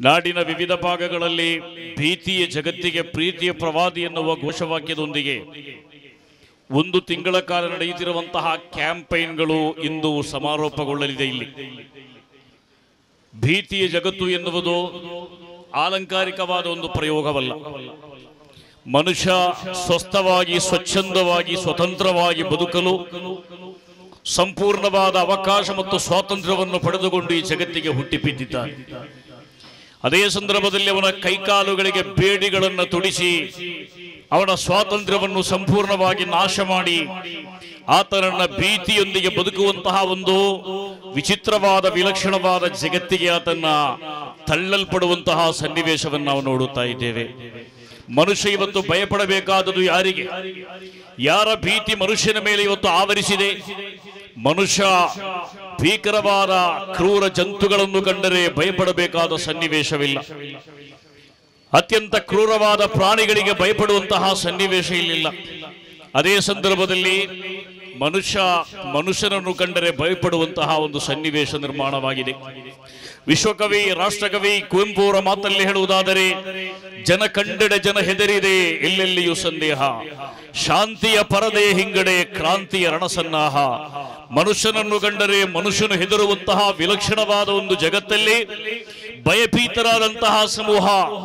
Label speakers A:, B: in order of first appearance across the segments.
A: ನಾಡಿನ ವಿವಿಧ ಭಾಗಗಳಲ್ಲಿ ಭೀತಿಯ ಜಗತ್ತಿಗೆ ಪ್ರೀತಿಯ ಪ್ರವಾದಿ ಎನ್ನುವ ಘೋಷವಾಕ್ಯದೊಂದಿಗೆ ಒಂದು ತಿಂಗಳ ಕಾಲ ನಡೆಯುತ್ತಿರುವಂತಹ ಕ್ಯಾಂಪೈನ್ಗಳು ಇಂದು ಸಮಾರೋಪಗೊಳ್ಳಲಿದೆ ಇಲ್ಲಿ ಭೀತಿಯ ಜಗತ್ತು ಎನ್ನುವುದು ಆಲಂಕಾರಿಕವಾದ ಒಂದು ಪ್ರಯೋಗವಲ್ಲ ಮನುಷ್ಯ ಸ್ವಸ್ಥವಾಗಿ ಸ್ವಚ್ಛಂದವಾಗಿ ಸ್ವತಂತ್ರವಾಗಿ ಬದುಕಲು ಸಂಪೂರ್ಣವಾದ ಅವಕಾಶ ಮತ್ತು ಸ್ವಾತಂತ್ರ್ಯವನ್ನು ಪಡೆದುಕೊಂಡು ಈ ಜಗತ್ತಿಗೆ ಹುಟ್ಟಿಬಿದ್ದಿದ್ದಾನೆ ಅದೇ ಸಂದರ್ಭದಲ್ಲಿ ಅವನ ಕೈಕಾಲುಗಳಿಗೆ ಬೇಡಿಗಳನ್ನು ತೊಡಿಸಿ ಅವನ ಸ್ವಾತಂತ್ರ್ಯವನ್ನು ಸಂಪೂರ್ಣವಾಗಿ ನಾಶ ಮಾಡಿ ಆತನನ್ನ ಭೀತಿಯೊಂದಿಗೆ ಬದುಕುವಂತಹ ಒಂದು ವಿಚಿತ್ರವಾದ ವಿಲಕ್ಷಣವಾದ ಜಗತ್ತಿಗೆ ಆತನ್ನ ತಳ್ಳಲ್ಪಡುವಂತಹ ಸನ್ನಿವೇಶವನ್ನು ನಾವು ನೋಡುತ್ತಾ ಇದ್ದೇವೆ ಮನುಷ್ಯ ಇವತ್ತು ಭಯಪಡಬೇಕಾದದು ಯಾರಿಗೆ ಯಾರ ಭೀತಿ ಮನುಷ್ಯನ ಮೇಲೆ ಇವತ್ತು ಆವರಿಸಿದೆ ಮನುಷ್ಯ ಭೀಕರವಾದ ಕ್ರೂರ ಜಂತುಗಳನ್ನು ಕಂಡರೆ ಭಯಪಡಬೇಕಾದ ಸನ್ನಿವೇಶವಿಲ್ಲ ಅತ್ಯಂತ ಕ್ರೂರವಾದ ಪ್ರಾಣಿಗಳಿಗೆ ಭಯಪಡುವಂತಹ ಸನ್ನಿವೇಶ ಇಲ್ಲಿಲ್ಲ ಅದೇ ಸಂದರ್ಭದಲ್ಲಿ ಮನುಷ್ಯ ಮನುಷ್ಯನನ್ನು ಕಂಡರೆ ಭಯಪಡುವಂತಹ ಒಂದು ಸನ್ನಿವೇಶ ನಿರ್ಮಾಣವಾಗಿದೆ ವಿಶ್ವಕವಿ ರಾಷ್ಟ್ರಕವಿ ಕುವೆಂಪು ಅವರ ಮಾತಲ್ಲಿ ಹೇಳುವುದಾದರೆ ಜನ ಕಂಡೆಡೆ ಜನ ಹೆದರಿದೆ ಎಲ್ಲೆಲ್ಲಿಯೂ ಸಂದೇಹ ಶಾಂತಿಯ ಪರದೆ ಹಿಂಗಡೆ ಕ್ರಾಂತಿಯ ರಣಸನ್ನಾಹ ಮನುಷ್ಯನನ್ನು ಕಂಡರೆ ಮನುಷ್ಯನು ಹೆದರುವಂತಹ ವಿಲಕ್ಷಣವಾದ ಒಂದು ಜಗತ್ತಲ್ಲಿ ಭಯಭೀತರಾದಂತಹ ಸಮೂಹ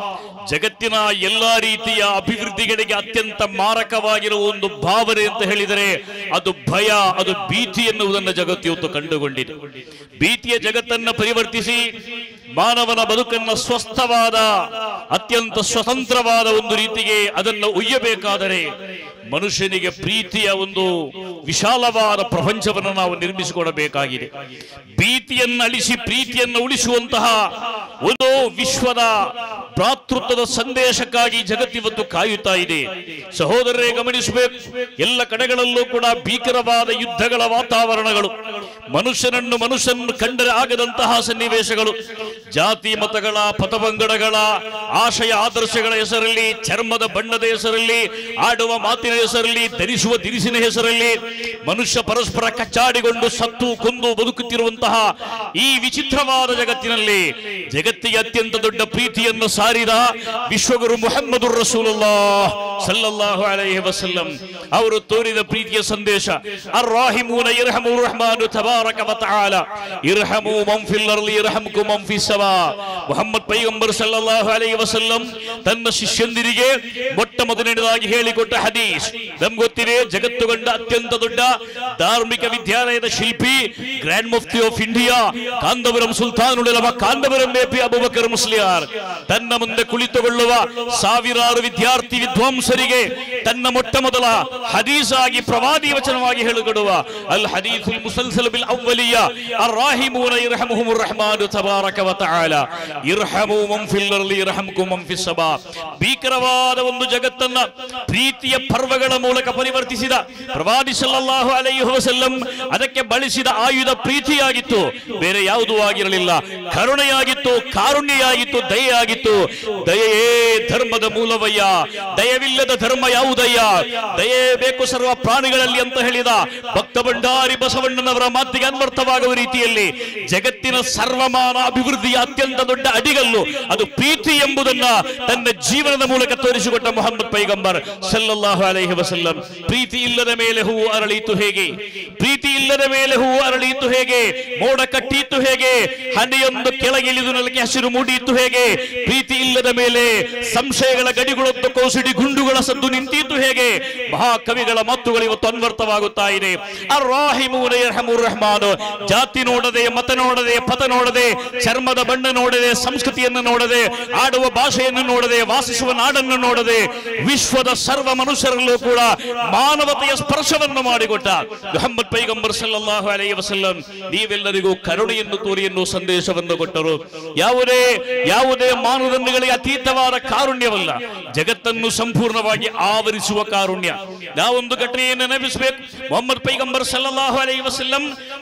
A: ಜಗತ್ತಿನ ಎಲ್ಲಾ ರೀತಿಯ ಅಭಿವೃದ್ಧಿಗಳಿಗೆ ಅತ್ಯಂತ ಮಾರಕವಾಗಿರುವ ಒಂದು ಭಾವನೆ ಅಂತ ಹೇಳಿದರೆ ಅದು ಭಯ ಅದು ಭೀತಿ ಎನ್ನುವುದನ್ನು ಜಗತ್ತು ಇವತ್ತು ಕಂಡುಕೊಂಡಿದೆ ಭೀತಿಯ ಜಗತ್ತನ್ನ ಪರಿವರ್ತಿಸಿ ಮಾನವನ ಬದುಕನ್ನ ಸ್ವಸ್ಥವಾದ ಅತ್ಯಂತ ಸ್ವತಂತ್ರವಾದ ಒಂದು ರೀತಿಗೆ ಅದನ್ನು ಒಯ್ಯಬೇಕಾದರೆ ಮನುಷ್ಯನಿಗೆ ಪ್ರೀತಿಯ ಒಂದು ವಿಶಾಲವಾದ ಪ್ರಪಂಚವನ್ನು ನಾವು ನಿರ್ಮಿಸಿಕೊಡಬೇಕಾಗಿದೆ ಭೀತಿಯನ್ನು ಅಳಿಸಿ ಪ್ರೀತಿಯನ್ನು ಉಳಿಸುವಂತಹ ಒಂದು ವಿಶ್ವದ ಭ್ರಾತೃತ್ವದ ಸಂದೇಶಕ್ಕಾಗಿ ಜಗತ್ತಿವತ್ತು ಕಾಯುತ್ತಾ ಇದೆ ಸಹೋದರರೇ ಗಮನಿಸಬೇಕು ಎಲ್ಲ ಕಡೆಗಳಲ್ಲೂ ಕೂಡ ಭೀಕರವಾದ ಯುದ್ಧಗಳ ವಾತಾವರಣಗಳು ಮನುಷ್ಯನನ್ನು ಮನುಷ್ಯನನ್ನು ಕಂಡರೆ ಆಗದಂತಹ ಸನ್ನಿವೇಶಗಳು ಜಾತಿ ಮತಗಳ ಪಥಪಂಗಡಗಳ ಆಶಯ ಆದರ್ಶಗಳ ಹೆಸರಲ್ಲಿ ಚರ್ಮದ ಬಣ್ಣದ ಹೆಸರಲ್ಲಿ ಆಡುವ ಮಾತಿನ ಹೆಸರಲ್ಲಿ ಧರಿಸುವ ದಿರಿಸಿನ ಹೆಸರಲ್ಲಿ ಮನುಷ್ಯ ಪರಸ್ಪರ ಕಚ್ಚಾಡಿಕೊಂಡು ಸತ್ತು ಕೊಂದು ಬದುಕುತ್ತಿರುವಂತಹ ಈ ವಿಚಿತ್ರವಾದ ಜಗತ್ತಿನಲ್ಲಿ ಜಗತ್ತಿಗೆ ಅತ್ಯಂತ ದೊಡ್ಡ ಪ್ರೀತಿಯನ್ನು ಸಾರಿದ ವಿಶ್ವಗುರು ಮುಹಮ್ಮದು ರಸೂಲುಲ್ಲಾ ಸಲ್ಲಲ್ಲಾಹು ಅಲೈಹಿ ವಸಲ್ಲಂ ಅವರು ತೋರಿದ ಪ್ರೀತಿಯ ಸಂದೇಶ ಅರ್ರಾಹಿಮೂನ ಇರ್ಹಮು ರಹಮಾನು ತಬಾರಕ ವ ತಆಲ ಇರ್ಹಮು ಮನ್ ಫಿಲ್ ಅರ್ಲಿ ಇರ್ಹಮ್ಕು ಮನ್ ಫಿಸ್ ಸಮಾ ಮುಹಮ್ಮದ್ ಪೈಗಂಬರ್ ಸಲ್ಲಲ್ಲಾಹು ಅಲೈಹಿ ವಸಲ್ಲಂ ತನ್ನ ಶಿಷ್ಯಂದಿರಿಗೆ ಮೊಟ್ಟ ಮೊದಲನೇದಾಗಿ ಹೇಳಿಕೊಟ್ಟ ಹದೀಸ್ ನಮ್ಗೆ ಗೊತ್ತಿದೆ ಜಗತ್ತು ಕಂಡ ಅತ್ಯಂತ ದೊಡ್ಡ ಧಾರ್ಮಿಕ ವಿದ್ಯಾಲಯದ ಶಿಲ್ಪಿ grand mufti of India Kanthapuram ಸುಲ್ತಾನುಲಮ ಕಾಂದವರಂ ಎಪಿ ಅಬುಬಕರ್ ಮುಸ್ಲಿಯಾರ್ ತನ್ನ ಮುಂದೆ ಕುಳಿತುಕೊಳ್ಳುವ ಸಾವಿರಾರು ವಿದ್ಯಾರ್ಥಿ ವಿದ್ವಾಂಸರಿಗೆ ತನ್ನ ಮೊಟ್ಟ ಮೊದಲ ಹದೀಸ್ ಆಗಿ ಪ್ರವಾದಿ ವಚನವಾಗಿ ಹೇಳಿಕೊಡುವ ಅಲ್ ಹದೀಫುಲ್ ಮುಸಲ್ಸಲ್ ಬಿಲ್ ಅವ್ವಲಿಯ ಅರ್ರಾಹಿಮೂನ ಇರ್ಹಮುಹುಮುರ್ ರಹಮಾನು ತಬಾರಕ ವ ತಆಲ ಇರ್ಹಮು ಮನ್ ಫಿಲ್ ಅರ್ಲಿ ಇರ್ಹಮ್ಕು ಮನ್ ಫಿಸ್ ಸಮಾ ಭೀಕರವಾದ ಒಂದು ಜಗತ್ತನ್ನ ಪ್ರೀತಿಯ ಪರ್ವಗಳ ಮೂಲಕ ಪರಿವರ್ತಿಸಿದ ಪ್ರವಾದಿ ಸಲ್ಲಲ್ಲಾಹು ಅಲೈಹಿ ವಸಲ್ಲಂ ಅದಕ್ಕೆ ಬಳಸಿದ ಆಯುಧ ಪ್ರೀತಿಯಾಗಿತ್ತು ಬೇರೆ ಯಾವುದೂ ಆಗಿರಲಿಲ್ಲ ಕರುಣೆಯಾಗಿತ್ತು ಕಾರುಣ್ಯಯಾಗಿತ್ತು ದಯೆಯಾಗಿತ್ತು ದಯೆಯೇ ಧರ್ಮದ ಮೂಲವಯ್ಯ ದಯವಿಲ್ಲದ ಧರ್ಮ ಯಾವುದಯ್ಯ ದಯೆ ಬೇಕು ಸರ್ವ ಪ್ರಾಣಿಗಳಲ್ಲಿ ಅಂತ ಹೇಳಿದ ಭಕ್ತ ಭಂಡಾರಿ ಬಸವಣ್ಣನವರ ಮಾತಿಗೆ ಅನ್ವರ್ಥವಾಗುವ ರೀತಿಯಲ್ಲಿ ಜಗತ್ತಿನ ಸರ್ವಮಾನ ಅಭಿವೃದ್ಧಿಯ ಅತ್ಯಂತ ದೊಡ್ಡ ಅಡಿಗಲ್ಲು ಅದು ಪ್ರೀತಿ ಎಂಬುದನ್ನ ತನ್ನ ಜೀವನದ ಮೂಲಕ ತೋರಿಸಿಕೊಟ್ಟ ಮೊಹಮ್ಮದ್ ಪೈಗಂಬರ್ ಸಲ್ಲಲ್ಲಾಹು ಅಲೈಹಿ ವಸಲ್ಲಂ ಪ್ರೀತಿ ಇಲ್ಲದ ಮೇಲೆ ಹೂವು ಅರಳಿತು ಹೇಗೆ ಪ್ರೀತಿ ಇಲ್ಲದ ಮೇಲೆ ಹೂವು ಅರಳಿತು ಹೇಗೆ ಮೋಡ ಕಟ್ಟಿತ್ತು ಹೇಗೆ ಹನಿಯೊಂದು ಕೆಳಗಿಳಿದು ನೆಲಕ್ಕೆ ಹಸಿರು ಮೂಡಿತ್ತು ಹೇಗೆ ಪ್ರೀತಿ ಇಲ್ಲದ ಮೇಲೆ ಸಂಶಯಗಳ ಗಡಿಗಳೊತ್ತು ಕೌಸಿಡಿ ಗುಂಡುಗಳ ಸದ್ದು ನಿಂತಿತ್ತು ಹೇಗೆ ಮಹಾಕವಿಗಳ ಮಾತುಗಳು ಇವತ್ತು ಅನ್ವರ್ಥವಾಗುತ್ತಾ ಇದೆ ಅರ್ರಾಹಿಮೂನ ಯರ್ಹಮುರ್ ರಹಮಾನ್ ಜಾತಿ ನೋಡದೆ ಮತ ನೋಡದೆ ಪಥ ನೋಡದೆ ಚರ್ಮದ ಬಣ್ಣ ನೋಡದೆ ಸಂಸ್ಕೃತಿಯನ್ನು ನೋಡದೆ ಆಡುವ ಭಾಷೆಯನ್ನು ನೋಡದೆ ವಾಸಿಸುವ ನಾಡನ್ನು ನೋಡದೆ ವಿಶ್ವದ ಸರ್ವ ಮನುಷ್ಯರಲ್ಲೂ ಕೂಡ ಮಾನವತೆಯ ಸ್ಪರ್ಶವನ್ನು ಮಾಡಿಕೊಟ್ಟ ಮೊಹಮ್ಮದ್ ಪೈಗಂಬರ್ ಸಲ್ಲಲ್ಲಾಹು ಅಲೈಹಿ ವಸಲ್ಲಂ ನೀವೆಲ್ಲರಿಗೂ ಕರುಣೆಯನ್ನು ತೋರಿ ಎನ್ನುವ ಸಂದೇಶವನ್ನು ಕೊಟ್ಟರು ಯಾವುದೇ ಯಾವುದೇ ಮಾನದಂಡಗಳಿಗೆ ಅತೀತವಾದ ಕಾರುಣ್ಯವಲ್ಲ ಜಗತ್ತನ್ನು ಸಂಪೂರ್ಣವಾಗಿ ಆವರಿಸುವ ಕಾರುಣ್ಯ ನಾವೊಂದು ಘಟನೆಯನ್ನು ನೆನಪಿಸಬೇಕು ಮೊಹಮ್ಮದ್ ಪೈಗಂಬರ್ ಸಲ್ಲಲ್ಲಾಹು ಅಲೈಹಿ ವಸಲ್ಲಂ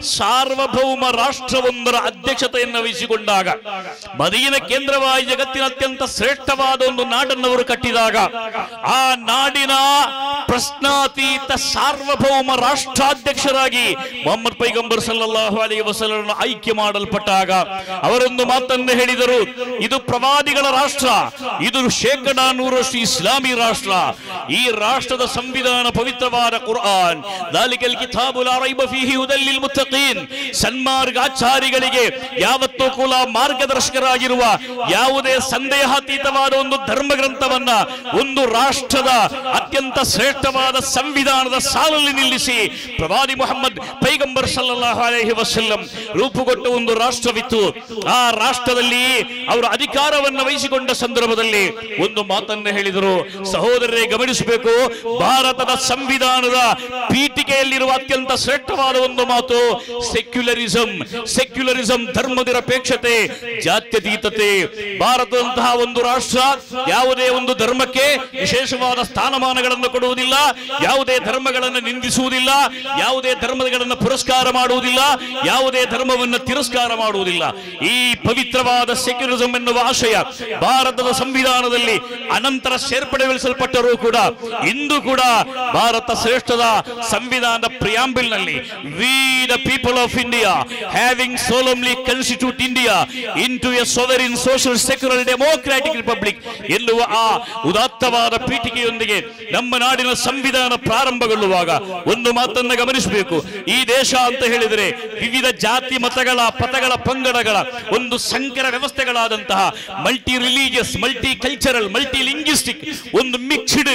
A: ಸಾರ್ವಭೌಮ ರಾಷ್ಟ್ರವೊಂದರ ಅಧ್ಯಕ್ಷತೆಯನ್ನು ವಹಿಸಿಕೊಂಡಾಗ ಮದೀನ ಕೇಂದ್ರವಾಗಿ ಜಗತ್ತಿನ ಅತ್ಯಂತ ಶ್ರೇಷ್ಠವಾದ ಒಂದು ನಾಡನ್ನು ಅವರು ಕಟ್ಟಿದಾಗ ಆ ನಾಡಿನ ಪ್ರಶ್ನಾತೀತ ಸಾರ್ವಭೌಮ ರಾಷ್ಟ್ರಾಧ್ಯಕ್ಷರಾಗಿ ಮೊಹಮ್ಮದ್ ಪೈಗಂಬರ್ ಸಲ್ಲಲ್ಲಾಹು ಅಲೈ ವಸಲನ್ನು ಆಯ್ಕೆ ಮಾಡಲ್ಪಟ್ಟಾಗ ಅವರೊಂದು ಮಾತನ್ನು ಹೇಳಿದರು ಇದು ಪ್ರವಾದಿಗಳ ರಾಷ್ಟ್ರ ಇದು ಶೇಕಡ ನೂರಷ್ಟು ಇಸ್ಲಾಮಿ ರಾಷ್ಟ್ರ ಈ ರಾಷ್ಟ್ರದ ಸಂವಿಧಾನ ಪವಿತ್ರವಾದ ಕುರ್ಆನ್ ದಾಲಿಕಲ್ ಕಿತಾಬುಲ್ ರೈಬ ಫೀಹಿ ಹುದಲ್ ಲಿಲ್ ಮುತ್ತಕೀನ್ ಸನ್ಮಾರ್ಗಾಚಾರಿಗಳಿಗೆ ಯಾವತ್ತೂ ಕೂಡ ಮಾರ್ಗದರ್ಶಕರಾಗಿರುವ ಯಾವುದೇ ಸಂದೇಹಾತೀತವಾದ ಒಂದು ಧರ್ಮ ಗ್ರಂಥವನ್ನ ಒಂದು ರಾಷ್ಟ್ರದ ಅತ್ಯಂತ ಶ್ರೇಷ್ಠವಾದ ಸಂವಿಧಾನದ ಸಾಲಲ್ಲಿ ನಿಲ್ಲಿಸಿ ಪ್ರವಾದಿ ಮೊಹಮ್ಮದ್ ಪೈಗಂಬರ್ ಸಲ್ಲಲ್ಲಾಹು ಅಲೈಹಿ ವಸಲ್ಲಂ ರೂಪುಗೊಟ್ಟ ಒಂದು ರಾಷ್ಟ್ರವಿತ್ತು ಆ ರಾಷ್ಟ್ರದಲ್ಲಿ ಅವರು ಅಧಿಕಾರವನ್ನು ವಹಿಸಿಕೊಂಡ ಸಂದರ್ಭದಲ್ಲಿ ಒಂದು ಮಾತನ್ನು ಹೇಳಿದರು ಸಹೋದರರೇ ಗಮನಿಸಬೇಕು ಭಾರತದ ಸಂವಿಧಾನದ ಪೀಠಿಕೆಯಲ್ಲಿರುವ ಅತ್ಯಂತ ಶ್ರೇಷ್ಠವಾದ ಒಂದು ಮಾತು ಸೆಕ್ಯುಲರಿಸಂ ಸೆಕ್ಯುಲರಿಸಂ ಧರ್ಮ ನಿರಪೇಕ್ಷತೆ ಜಾತ್ಯತೀತತೆ ಭಾರತದಂತಹ ಒಂದು ರಾಷ್ಟ್ರ ಯಾವುದೇ ಒಂದು ಧರ್ಮಕ್ಕೆ ವಿಶೇಷವಾದ ಸ್ಥಾನಮಾನಗಳನ್ನು ಕೊಡುವುದಿಲ್ಲ ಯಾವುದೇ ಧರ್ಮಗಳನ್ನು ನಿಂದಿಸುವುದಿಲ್ಲ ಯಾವುದೇ ಧರ್ಮಗಳನ್ನು ಪುರಸ್ಕಾರ ಮಾಡುವುದಿಲ್ಲ ಯಾವುದೇ ಧರ್ಮವನ್ನು ತಿರಸ್ಕಾರ ಮಾಡುವುದಿಲ್ಲ ಈ ಪವಿತ್ರವಾದ ಸೆಕ್ಯುಲರಿಸಂ ಎನ್ನುವ ಆಶಯ ಭಾರತದ ಸಂವಿಧಾನದಲ್ಲಿ ಅನಂತರ ಸೇರ್ಪಡೆಗೊಳಿಸಲ್ಪಟ್ಟರೂ ಕೂಡ ಇಂದು ಕೂಡ ಭಾರತ ಶ್ರೇಷ್ಠದ ಸಂವಿಧಾನದ ಪ್ರಿಯಾಂಬಿಲ್ ನಲ್ಲಿ we the people of India having solemnly constitute India into a sovereign social secular democratic republic ಎನ್ನುವ ಆ ಉದಾತ್ತವಾದ ಪೀಠಿಕೆಯೊಂದಿಗೆ ನಮ್ಮ ನಾಡಿನ ಸಂವಿಧಾನ ಪ್ರಾರಂಭಗೊಳ್ಳುವಾಗ ಒಂದು ಮಾತನ್ನು ಗಮನಿಸಬೇಕು ಈ ದೇಶ ಅಂತ ಹೇಳಿದರೆ ವಿವಿಧ ಜಾತಿ ಮತಗಳ ಪಥಗಳ ಪಂಗಡಗಳ ಒಂದು ಸಂಕರ ವ್ಯವಸ್ಥೆಗಳಾದಂತಹ multi religious multi cultural multi linguistic ಒಂದು ಮಿಕ್ಸ್ಡ್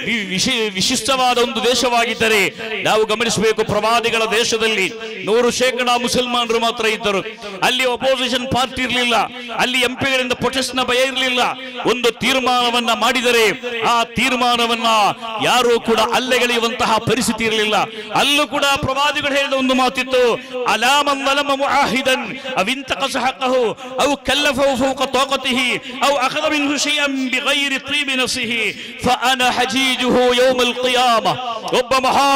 A: ವಿಶಿಷ್ಟವಾದ ಒಂದು ದೇಶವಾಗಿದ್ದರೆ ನಾವು ಗಮನಿಸಬೇಕು ಪ್ರವಾದಿಗಳ ದೇಶದಲ್ಲಿ ನೂರು ಶೇಕಡ ಮುಸಲ್ಮಾನರು ಮಾತ್ರ ಇದ್ದರು ಅಲ್ಲಿ ಅಪೋಸಿಷನ್ ಪಾರ್ಟಿ ಇರಲಿಲ್ಲ ಅಲ್ಲಿ ಎಂಪಿಗಳಿಂದ ಪ್ರೊಟೆಸ್ಟ್ನ ಭಯ ಇರಲಿಲ್ಲ ಒಂದು ತೀರ್ಮಾನವನ್ನ ಮಾಡಿದರೆ ಆ ತೀರ್ಮಾನವನ್ನ ಯಾರು ಕೂಡ ಅಲ್ಲೆಗೆಳೆಯುವಂತಹ ಪರಿಸ್ಥಿತಿ ಇರಲಿಲ್ಲ ಅಲ್ಲೂ ಕೂಡ ಪ್ರವಾದಿಗಳು ಹೇಳಿದ ಒಂದು ಮಾತಿತ್ತು ಅಲಾಮಂ ವಲಮ ಮುಆಹಿದನ್ ಅವಿಂತಕಸ ಹಕ್ಕಹು ಅವು ಕಲ್ಲಫಹು ಫೌಕ ತಾಕತಿಹಿ ಅವು ಅಖದ ಮಿನ್ಹು ಶೈಅನ್ ಬಿಗೈರಿ ತೀಬಿ ನಫ್ಸಿಹಿ ಫಅನ ಹಜೀಜುಹು ಯೌಮಲ್ ಕಿಯಾಮ ಒಬ್ಬ ಮಹಾ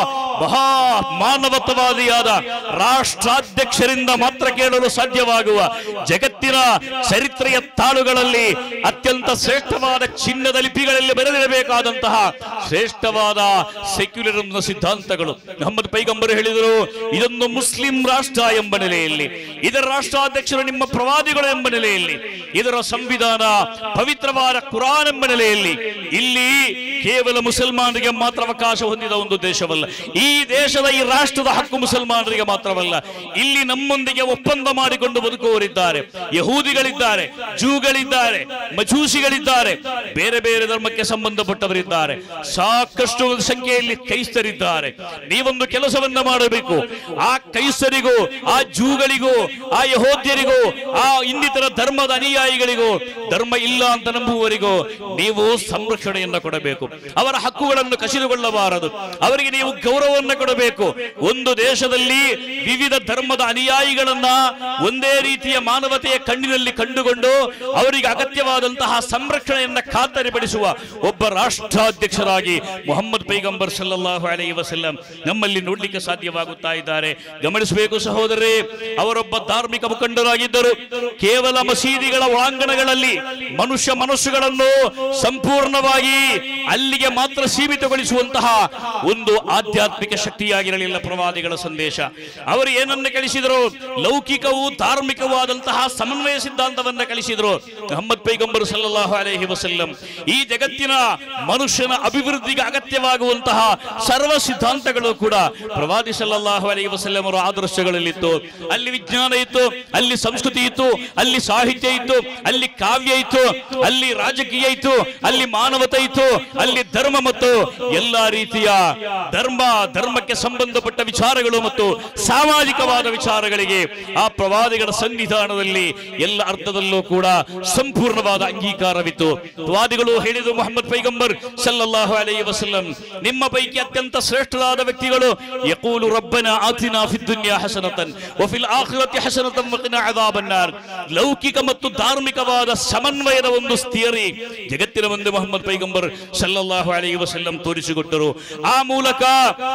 A: ಮಹಾ ಮಾನವತ್ವವಾದಿಯಾದ ರಾಷ್ಟ್ರಾಧ್ಯಕ್ಷರಿಂದ ಮಾತ್ರ ಕೇಳಲು ಸಾಧ್ಯವಾಗುವ ಜಗತ್ತಿನ ಚರಿತ್ರೆಯ ತಾಳುಗಳಲ್ಲಿ ಅತ್ಯಂತ ಶ್ರೇಷ್ಠವಾದ ಚಿನ್ನದ ಲಿಪಿಗಳಲ್ಲಿ ಬರೆದಿರಬೇಕಾದಂತಹ ಶ್ರೇಷ್ಠವಾದ ಸೆಕ್ಯುಲರಿಸಂನ ಸಿದ್ಧಾಂತಗಳು ಮೊಹಮ್ಮದ್ ಪೈಗಂಬರು ಹೇಳಿದರು ಇದೊಂದು ಮುಸ್ಲಿಂ ರಾಷ್ಟ್ರ ಎಂಬ ನೆಲೆಯಲ್ಲಿ ಇದರ ರಾಷ್ಟ್ರಾಧ್ಯಕ್ಷರು ನಿಮ್ಮ ಪ್ರವಾದಿಗಳು ಎಂಬ ನೆಲೆಯಲ್ಲಿ ಇದರ ಸಂವಿಧಾನ ಪವಿತ್ರವಾದ ಕುರಾನ್ ಎಂಬ ನೆಲೆಯಲ್ಲಿ ಇಲ್ಲಿ ಕೇವಲ ಮುಸಲ್ಮಾನರಿಗೆ ಮಾತ್ರ ಅವಕಾಶ ಹೊಂದಿದ ಒಂದು ದೇಶವಲ್ಲ ಈ ದೇಶದ ಈ ರಾಷ್ಟ್ರದ ಹಕ್ಕು ಮುಸಲ್ಮಾನರಿಗೆ ಮಾತ್ರವಲ್ಲ ಇಲ್ಲಿ ನಮ್ಮೊಂದಿಗೆ ಒಪ್ಪಂದ ಮಾಡಿಕೊಂಡು ಬದುಕುವವರಿದ್ದಾರೆ ಯಹೂದಿಗಳಿದ್ದಾರೆ ಜೂಗಳಿದ್ದಾರೆ ಮಜೂಸಿಗಳಿದ್ದಾರೆ ಬೇರೆ ಬೇರೆ ಧರ್ಮಕ್ಕೆ ಸಂಬಂಧಪಟ್ಟವರಿದ್ದಾರೆ ಸಾಕಷ್ಟು ಸಂಖ್ಯೆಯಲ್ಲಿ ಕ್ರೈಸ್ತರಿದ್ದಾರೆ ನೀವೊಂದು ಕೆಲಸವನ್ನ ಮಾಡಬೇಕು ಆ ಕ್ರೈಸ್ತರಿಗೂ ಆ ಜೂಗಳಿಗೂ ಆ ಯಹೋದ್ಯರಿಗೂ ಆ ಇನ್ನಿತರ ಧರ್ಮದ ಅನುಯಾಯಿಗಳಿಗೂ ಧರ್ಮ ಇಲ್ಲ ಅಂತ ನಂಬುವವರಿಗೂ ನೀವು ಸಂರಕ್ಷಣೆಯನ್ನ ಕೊಡಬೇಕು ಅವರ ಹಕ್ಕುಗಳನ್ನು ಕಸಿದುಕೊಳ್ಳಬಾರದು ಅವರಿಗೆ ನೀವು ಗೌರವವನ್ನು ಕೊಡಬೇಕು ಒಂದು ದೇಶದಲ್ಲಿ ವಿವಿಧ ಧರ್ಮದ ಅನುಯಾಯಿಗಳನ್ನ ಒಂದೇ ರೀತಿಯ ಮಾನವತೆಯ ಕಣ್ಣಿನಲ್ಲಿ ಕಂಡುಕೊಂಡು ಅವರಿಗೆ ಅಗತ್ಯವಾದಂತಹ ಸಂರಕ್ಷಣೆಯನ್ನ ಖಾತರಿಪಡಿಸುವ ಒಬ್ಬ ರಾಷ್ಟ್ರಾಧ್ಯಕ್ಷರಾಗಿ ಮೊಹಮ್ಮದ್ ಪೈಗಂಬರ್ ಸಲ್ಲಲ್ಲಾಹು ಅಲೈಹಿ ವಸಲ್ಲಂ ನಮ್ಮಲ್ಲಿ ನೋಡ್ಲಿಕ್ಕೆ ಸಾಧ್ಯವಾಗುತ್ತಾ ಇದ್ದಾರೆ ಗಮನಿಸಬೇಕು ಸಹೋದರೇ ಅವರೊಬ್ಬ ಧಾರ್ಮಿಕ ಮುಖಂಡರಾಗಿದ್ದರು ಕೇವಲ ಮಸೀದಿಗಳ ಒಳಾಂಗಣಗಳಲ್ಲಿ ಮನುಷ್ಯ ಮನಸ್ಸುಗಳನ್ನು ಸಂಪೂರ್ಣವಾಗಿ ಅಲ್ಲಿಗೆ ಮಾತ್ರ ಸೀಮಿತಗೊಳಿಸುವಂತಹ ಒಂದು ಆಧ್ಯಾತ್ಮಿಕ ಶಕ್ತಿಯಾಗಿರಲಿಲ್ಲ ಪ್ರವಾದಿಗಳ ಸಂದೇಶ ಅವರು ಏನನ್ನು ಕಲಿಸಿದರು ಲೌಕಿಕವೂ ಧಾರ್ಮಿಕವಾದಂತಹ ಸಮನ್ವಯ ಸಿದ್ಧಾಂತವನ್ನ ಕಲಿಸಿದರು ಮೊಹಮ್ಮದ್ ಪೈಗಂಬರು ಸಲ್ಲಲ್ಲಾಹು ಅಲೈಹಿ ವಸಲ್ಲಂ ಈ ಜಗತ್ತಿನ ಮನುಷ್ಯನ ಅಭಿವೃದ್ಧಿಗೆ ಅಗತ್ಯವಾಗುವಂತಹ ಸರ್ವ ಸಿದ್ಧಾಂತಗಳು ಕೂಡ ಪ್ರವಾದಿ ಸಲ್ಲಲ್ಲಾಹು ಅಲೈಹಿ ವಸಲ್ಲಂ ಅವರ ಆದರ್ಶಗಳಲ್ಲಿತ್ತು ಅಲ್ಲಿ ವಿಜ್ಞಾನ ಇತ್ತು ಅಲ್ಲಿ ಸಂಸ್ಕೃತಿ ಇತ್ತು ಅಲ್ಲಿ ಸಾಹಿತ್ಯ ಇತ್ತು ಅಲ್ಲಿ ಕಾವ್ಯ ಇತ್ತು ಅಲ್ಲಿ ರಾಜಕೀಯ ಇತ್ತು ಅಲ್ಲಿ ಮಾನವತೆ ಇತ್ತು ಅಲ್ಲಿ ಧರ್ಮ ಮತ್ತು ಎಲ್ಲಾ ರೀತಿಯ ಧರ್ಮ ಧರ್ಮಕ್ಕೆ ಸಂಬಂಧಪಟ್ಟ ವಿಚಾರಗಳು ಮತ್ತು ಸಾಮಾಜಿಕವಾದ ವಿಚಾರಗಳಿಗೆ ಆ ಪ್ರವಾದಿಗಳ ಸನ್ನಿಧಾನದಲ್ಲಿ ಎಲ್ಲ ಅರ್ಥದಲ್ಲೂ ಕೂಡ ಸಂಪೂರ್ಣವಾದ ಅಂಗೀಕಾರವಿತ್ತು ವಾದಿಗಳು ಹೇಳಿದರು ಮೊಹಮ್ಮದ್ ಪೈಗಂಬರ್ ಸಲ್ಲಲ್ಲಾಹು ಅಲೈಹಿ ವಸಲ್ಲಂ ನಿಮ್ಮ ಪೈಕಿ ಅತ್ಯಂತ ಶ್ರೇಷ್ಠರಾದ ವ್ಯಕ್ತಿಗಳು ಯಕೂಲು ರಬ್ಬನ ಆತಿನಾ ಫಿ ದುನ್ಯಾ ಹಸನತನ್ ವಫಿಲ್ ಆಖಿರತಿ ಹಸನತನ್ ವಕಿನಾ ಅದಾಬನ್ನಾರ್ ಲೌಕಿಕ ಮತ್ತು ಧಾರ್ಮಿಕವಾದ ಸಮನ್ವಯದ ಒಂದು ಥಿಯರಿ ಜಗತ್ತಿನ ಮುಂದೆ ಮೊಹಮ್ಮದ್ ಪೈಗಂಬರ್ ಸಲ್ಲಲ್ಲಾಹು ಅಲೈಹಿ ವಸಲ್ಲಂ ತೋರಿಸಿಕೊಟ್ಟರು ಆ ಮೂಲಕ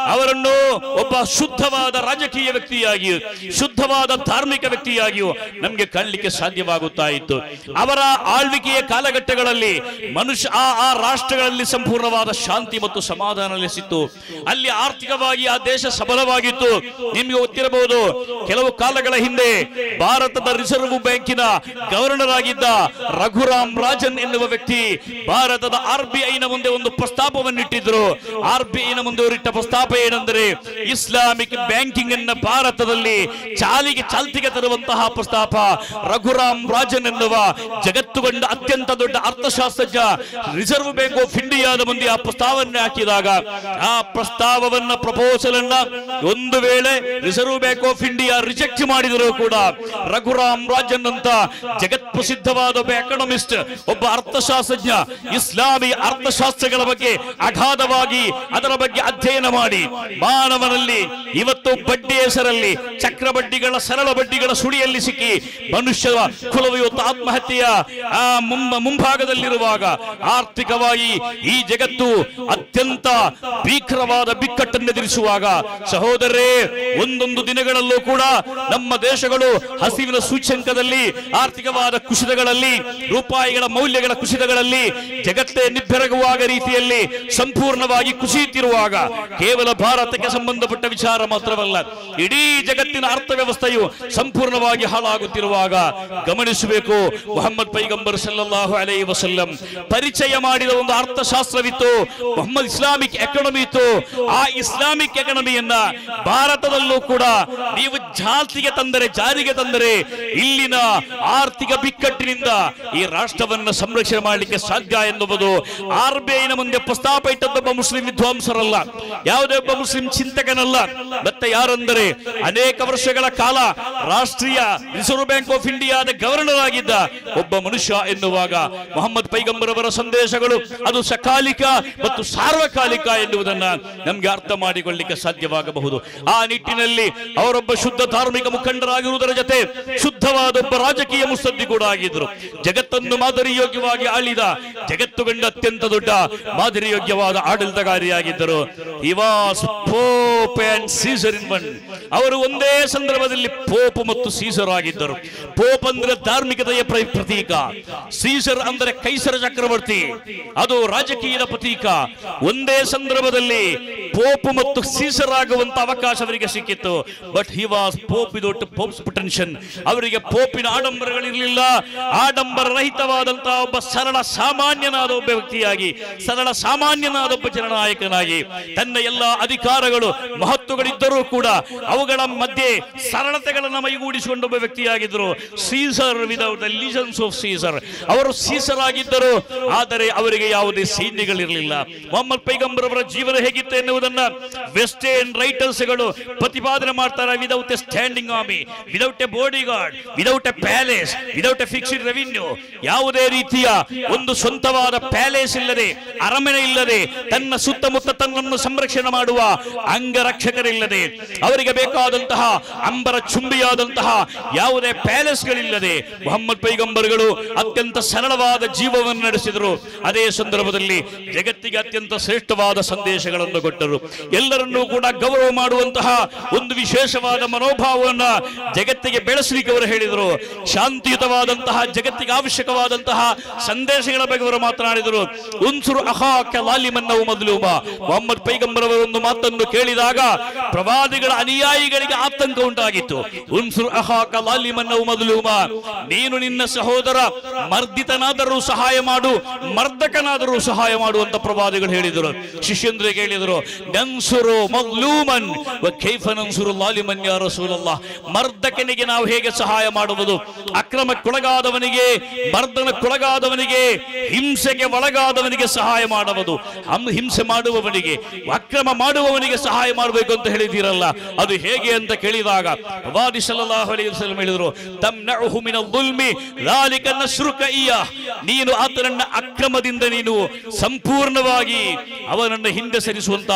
A: ಅವರನ್ನು ಒಬ್ಬ ಶುದ್ಧವಾದ ರಾಜಕೀಯ ವ್ಯಕ್ತಿಯಾಗಿ ಶುದ್ಧವಾದ ಧಾರ್ಮಿಕ ವ್ಯಕ್ತಿಯಾಗಿಯೂ ನಮಗೆ ಕಾಣಲಿಕ್ಕೆ ಸಾಧ್ಯವಾಗುತ್ತಾ ಇತ್ತು ಅವರ ಆಳ್ವಿಕೆಯ ಕಾಲಘಟ್ಟಗಳಲ್ಲಿ ಮನುಷ್ಯ ಆ ಆ ರಾಷ್ಟ್ರಗಳಲ್ಲಿ ಸಂಪೂರ್ಣವಾದ ಶಾಂತಿ ಮತ್ತು ಸಮಾಧಾನ ನೆಲೆಸಿತ್ತು ಅಲ್ಲಿ ಆರ್ಥಿಕವಾಗಿ ಆ ದೇಶ ಸಬಲವಾಗಿತ್ತು ನಿಮಗೆ ಗೊತ್ತಿರಬಹುದು ಕೆಲವು ಕಾಲಗಳ ಹಿಂದೆ ಭಾರತದ ರಿಸರ್ವ್ ಬ್ಯಾಂಕಿನ ಗವರ್ನರ್ ಆಗಿದ್ದ ರಘುರಾಮ್ ರಾಜನ್ ಎನ್ನುವ ವ್ಯಕ್ತಿ ಭಾರತದ ಆರ್ ಬಿ ಐನ ಮುಂದೆ ಒಂದು ಪ್ರಸ್ತಾಪವನ್ನಿಟ್ಟಿದ್ರು ಆರ್ ಬಿ ಐನ ಮುಂದೆ ಅವರಿಟ್ಟ ಪ್ರಸ್ತಾಪ ಏನೆಂದರೆ ಇಸ್ಲಾಮಿಕ್ ಬ್ಯಾಂಕಿಂಗ್ ಅನ್ನ ಭಾರತದಲ್ಲಿ ಚಾಲಿಗೆ ಚಾಲ್ತಿಗೆ ತರುವಂತಹ ಪ್ರಸ್ತಾಪ ರಘುರಾಮ್ ರಾಜನ್ ಎನ್ನುವ ಜಗತ್ತು ಕಂಡ ಅತ್ಯಂತ ದೊಡ್ಡ ಅರ್ಥಶಾಸ್ತ್ರಜ್ಞ ರಿಸರ್ವ್ ಬ್ಯಾಂಕ್ ಆಫ್ ಇಂಡಿಯಾದ ಮುಂದೆ ಆ ಪ್ರಸ್ತಾವನೆ ಹಾಕಿದಾಗ ಆ ಪ್ರಸ್ತಾವವನ್ನ ಪ್ರಪೋಸಲ್ ಅನ್ನ ಒಂದು ವೇಳೆ Reserve Bank of India reject ಮಾಡಿದರೂ ಕೂಡ ರಘುರಾಮ್ ರಾಜನ್ ಅಂತ ಜಗತ್ ಪ್ರಸಿದ್ಧವಾದ ಒಬ್ಬ ಎಕನಾಮಿಸ್ಟ್ ಒಬ್ಬ ಅರ್ಥಶಾಸ್ತ್ರಜ್ಞ ಇಸ್ಲಾಮಿ ಅರ್ಥಶಾಸ್ತ್ರಗಳ ಬಗ್ಗೆ ಅಗಾಧವಾಗಿ ಅದರ ಬಗ್ಗೆ ಅಧ್ಯಯನ ಮಾಡಿ ಮಾನವನಲ್ಲಿ ಇವತ್ತು ಬಡ್ಡಿ ಹೆಸರಲ್ಲಿ ಚಕ್ರ ಬಡ್ಡಿಗಳ ಸರಳ ಬಡ್ಡಿಗಳ ಸುಳಿಯಲ್ಲಿ ಸಿಕ್ಕಿ ಮನುಷ್ಯ ಕುಲವು ಇವತ್ತು ಆತ್ಮಹತ್ಯೆಯ ಆ ಮುಂಬ ಮುಂಭಾಗದಲ್ಲಿರುವಾಗ ಆರ್ಥಿಕವಾಗಿ ಈ ಜಗತ್ತು ಅತ್ಯಂತ ಭೀಕರವಾದ ಬಿಕ್ಕಟ್ಟನ್ನು ಎದುರಿಸುವಾಗ ಸಹೋದರರೇ ಒಂದೊಂದು ದಿನಗಳಲ್ಲೂ ಕೂಡ ನಮ್ಮ ದೇಶಗಳು ಹಸಿವಿನ ಸೂಚ್ಯಂಕದಲ್ಲಿ ಆರ್ಥಿಕವಾದ ಕುಸಿತಗಳಲ್ಲಿ ರೂಪಾಯಿಗಳ ಮೌಲ್ಯಗಳ ಕುಸಿತಗಳಲ್ಲಿ ಜಗತ್ತೇ ನಿಬ್ಬೆರಗುವಾಗ ರೀತಿಯಲ್ಲಿ ಸಂಪೂರ್ಣವಾಗಿ ಕುಸಿಯುತ್ತಿರುವಾಗ ಕೇವಲ ಭಾರತಕ್ಕೆ ಸಂಬಂಧಪಟ್ಟ ವಿಚಾರ ಮಾತ್ರವಲ್ಲ ಇಡೀ ಜಗತ್ತಿನ ಅರ್ಥವ್ಯವಸ್ಥೆಯು ಸಂಪೂರ್ಣವಾಗಿ ಹಾಳಾಗುತ್ತಿರುವಾಗ ಗಮನಿಸಬೇಕು ಮೊಹಮ್ಮದ್ ಪೈಗಂಬರ್ ಸಲ್ಲಲ್ಲಾಹು ಅಲೈ ವಸಲ್ಲಂ ಪರಿಚಯ ಮಾಡಿದ ಒಂದು ಅರ್ಥಶಾಸ್ತ್ರವಿತ್ತು ಮೊಹಮ್ಮದ್ ಇಸ್ಲಾಮಿಕ್ ಎಕಾನಮಿ ಇತ್ತು ಆ ಇಸ್ಲಾಮಿಕ್ ಎಕಾನಮಿಯನ್ನ ಭಾರತದಲ್ಲೂ ಕೂಡ ನೀವು ಜಾತಿಗೆ ತಂದರೆ ಜಾರಿಗೆ ತಂದರೆ ಇಲ್ಲಿನ ಆರ್ಥಿಕ ಬಿಕ್ಕಟ್ಟಿನಿಂದ ಈ ರಾಷ್ಟ್ರವನ್ನು ಸಂರಕ್ಷಣೆ ಮಾಡಲಿಕ್ಕೆ ಸಾಧ್ಯ ಎನ್ನುವುದು ಆರ್ ಬಿ ಐನ ಮುಂದೆ ಪ್ರಸ್ತಾಪ ಇಟ್ಟದ್ದೊಬ್ಬ ಮುಸ್ಲಿಂ ವಿದ್ವಾಂಸರಲ್ಲ ಯಾವುದೇ ಒಬ್ಬ ಮುಸ್ಲಿಂ ಚಿಂತಕನಲ್ಲ ಮತ್ತೆ ಯಾರೆಂದರೆ ಅನೇಕ ವರ್ಷಗಳ ಕಾಲ ರಾಷ್ಟ್ರೀಯ ರಿಸರ್ವ್ ಬ್ಯಾಂಕ್ ಆಫ್ ಇಂಡಿಯಾದ ಗವರ್ನರ್ ಆಗಿದ್ದ ಒಬ್ಬ ಮನುಷ್ಯ ಎನ್ನುವಾಗ ಮೊಹಮ್ಮದ್ ಪೈಗಂಬರ್ ಅವರ ಸಂದೇಶಗಳು ಅದು ಸಕಾಲಿಕ ಮತ್ತು ಸಾರ್ವಕಾಲಿಕ ಎನ್ನುವುದನ್ನ ನಮ್ಗೆ ಅರ್ಥ ಮಾಡಿಕೊಳ್ಳಿಕ್ಕೆ ಸಾಧ್ಯವಾಗಬಹುದು ಆ ನಿಟ್ಟಿನಲ್ಲಿ ಅವರೊಬ್ಬ ಶುದ್ಧ ಧಾರ್ಮಿಕ ಮುಖಂಡರಾಗಿರುವುದರ ಜೊತೆ ಶುದ್ಧವಾದ ಒಬ್ಬ ರಾಜಕೀಯ ಮುತ್ಸದ್ದಿ ಕೂಡ ಆಗಿದ್ರು ಜಗತ್ತನ್ನು ಮಾದರಿಯೋಗ್ಯವಾಗಿ ಆಳಿದ ಜಗತ್ತು ಕಂಡ ಅತ್ಯಂತ ದೊಡ್ಡ ಮಾದರಿಯೋಗ್ಯವಾದ ಆಡಳಿತಗಾರಿಯಾಗಿದ್ದರು he was pope and Caesar in one ಅವರು ಒಂದೇ ಸಂದರ್ಭದಲ್ಲಿ ಪೋಪ್ ಮತ್ತು ಸೀಸರ್ ಆಗಿದ್ದರು ಪೋಪ್ ಅಂದ್ರೆ ಧಾರ್ಮಿಕತೆಯ ಪ್ರ- ಪ್ರತೀಕ ಸೀಸರ್ ಅಂದರೆ ಕೈಸರ ಚಕ್ರವರ್ತಿ ಅದು ರಾಜಕೀಯದ ಪ್ರತೀಕ ಒಂದೇ ಸಂದರ್ಭದಲ್ಲಿ ಪೋಪ್ ಮತ್ತು ಸೀಸರ್ ಆಗುವಂತ ಅವಕಾಶ ಅವರಿಗೆ ಸಿಕ್ಕಿತ್ತು but he was pope without pope's pretension ಅವರಿಗೆ ಪೋಪಿನ ಆಡಂಬರಗಳಿರಲಿಲ್ಲ ಆಡಂಬರ ರಹಿತವಾದಂತಹ ಒಬ್ಬ ಸರಳ ಸಾಮಾನ್ಯನಾದ ಒಬ್ಬ ವ್ಯಕ್ತಿಯಾಗಿ ಸರಳ ಸಾಮಾನ್ಯನಾದ ಒಬ್ಬ ಜನನಾಯಕನಾಗಿ ತನ್ನ ಎಲ್ಲ ಅಧಿಕಾರಗಳು ಮಹತ್ವಗಳಿದ್ದರೂ ಕೂಡ ಅವುಗಳ ಮಧ್ಯೆ ಸರಳತೆಗಳನ್ನು ಮೈಗೂಡಿಸಿಕೊಂಡ ಒಬ್ಬ ವ್ಯಕ್ತಿಯಾಗಿದ್ದರು Caesar without the legions of Caesar ಅವರು ಸೀಸರ್ ಆಗಿದ್ದರು ಆದರೆ ಅವರಿಗೆ ಯಾವುದೇ ಸೈನ್ಯಗಳಿರಲಿಲ್ಲ ಮೊಹಮ್ಮದ್ ಪೈಗಂಬರ್ ಅವರ ಜೀವನ ಹೇಗಿತ್ತು ಎನ್ನುವುದನ್ನ ವೆಸ್ಟರ್ನ್ ರೈಟರ್ಸ್ಗಳು ಪ್ರತಿಪಾದನೆ ಮಾಡ್ತಾರೆ without a standing army without a bodyguard without a palace without a fixed revenue ಯಾವುದೇ ರೀತಿಯ ಒಂದು ಸ್ವಂತವಾದ ಪ್ಯಾಲೇಸ್ ಇಲ್ಲದೆ ಅರಮನೆ ಇಲ್ಲದೆ ತನ್ನ ಸುತ್ತಮುತ್ತ ತನ್ನನ್ನು ಸಂರಕ್ಷಣೆ ಮಾಡುವ ಅಂಗರಕ್ಷಕರಿಲ್ಲದೆ ಅವರಿಗೆ ಬೇಕಾದಂತಹ ಅಂಬರ ಚುಂಬಿಯಾದಂತಹ ಯಾವುದೇ ಪ್ಯಾಲೇಸ್ಗಳಿಲ್ಲದೆ ಮೊಹಮ್ಮದ್ ಪೈಗಂಬರ್ಗಳು ಅತ್ಯಂತ ಸರಳವಾದ ಜೀವವನ್ನು ನಡೆಸಿದರು ಅದೇ ಸಂದರ್ಭದಲ್ಲಿ ಜಗತ್ತಿಗೆ ಅತ್ಯಂತ ಶ್ರೇಷ್ಠವಾದ ಸಂದೇಶಗಳನ್ನು ಕೊಟ್ಟರು ಎಲ್ಲರನ್ನೂ ಕೂಡ ಗೌರವ ಮಾಡುವಂತಹ ಒಂದು ವಿಶೇಷವಾದ ಮನೋಭಾವವನ್ನ ಜಗತ್ತಿಗೆ ಬೆಳೆಸಲಿಕ್ಕೆ ಅವರು ಹೇಳಿದರು ಶಾಂತಿಯುತವಾದಂತಹ ಜಗತ್ತಿಗೆ ಅವಶ್ಯಕವಾದಂತಹ ಸಂದೇಶಗಳ ಬಗ್ಗೆ ಅವರು ಮಾತನಾಡಿದರು ಉನ್ಸುರು ಅಹಾಕ ಲಾಲಿಮನ್ನವು ಮೊದಲುಮ ಮೊಹಮ್ಮದ್ ಪೈಗಂಬರ್ ಅವರ ಒಂದು ಮಾತನ್ನು ಕೇಳಿದಾಗ ಪ್ರವಾದಿಗಳ ಅನುಯಾಯಿಗಳಿಗೆ ಆತಂಕ ಉಂಟಾಗಿತ್ತು ಉನ್ಸುರು ಅಹಾಕ ಲಾಲಿಮನ್ನವು ಮೊದಲುಮ ನೀನು ನಿನ್ನ ಸಹೋದರ ಮರ್ದಿತನಾದರೂ ಸಹಾಯ ಮಾಡು ಮರ್ದಕನಾದರೂ ಸಹಾಯ ಮಾಡುವಂತ ಪ್ರವಾದಿಗಳು ಹೇಳಿದರು ಶಿಷ್ಯಂದ್ರಿಗೆ ಹೇಳಿದರು ನನ್ಸುರು ಮದ್ಲೂಮನ್ ವ ಕೈಫ ನನ್ಸುರು ಲಾಲಿಮನ್ ಯಾ ರಸೂಲಲ್ಲ ಮರ್ದಕನಿಗೆ ನಾವು ಹೇಗೆ ಸಹಾಯ ಮಾಡುವುದು ಅಕ್ರಮಕ್ಕೊಳಗಾದವನಿಗೆ ಮರ್ದನಕ್ಕೊಳಗಾದವನಿಗೆ ಹಿಂಸೆಗೆ ಒಳಗಾದವನಿಗೆ ಸಹಾಯ ಮಾಡುವುದು ಹಂ- ಹಿಂಸೆ ಮಾಡುವವನಿಗೆ ಅಕ್ರಮ ಮಾಡುವವನಿಗೆ ಸಹಾಯ ಮಾಡಬೇಕು ಅಂತ ಹೇಳಿದ್ದೀರಲ್ಲ ಅದು ಹೇಗೆ ಅಂತ ಕೇಳಿದಾಗ ಪ್ರವಾದಿ ಸಲ್ಲಲ್ಲಾಹು ಅಲೈಹಿ ವಸಲ್ಲಂ ಹೇಳಿದರು ತಮ್ನഉಹು ಮಿನ ದುಲ್ಮಿ ಲಾಲಿಕ ನಸ್ರುಕ ಇಯ್ಯಾಹ್. ನೀನು ಆತನನ್ನ ಅಕ್ರಮದಿಂದ ನೀನು ಸಂಪೂರ್ಣವಾಗಿ ಅವನನ್ನು ಹಿಂದೆ ಸರಿಸುವಂತಹ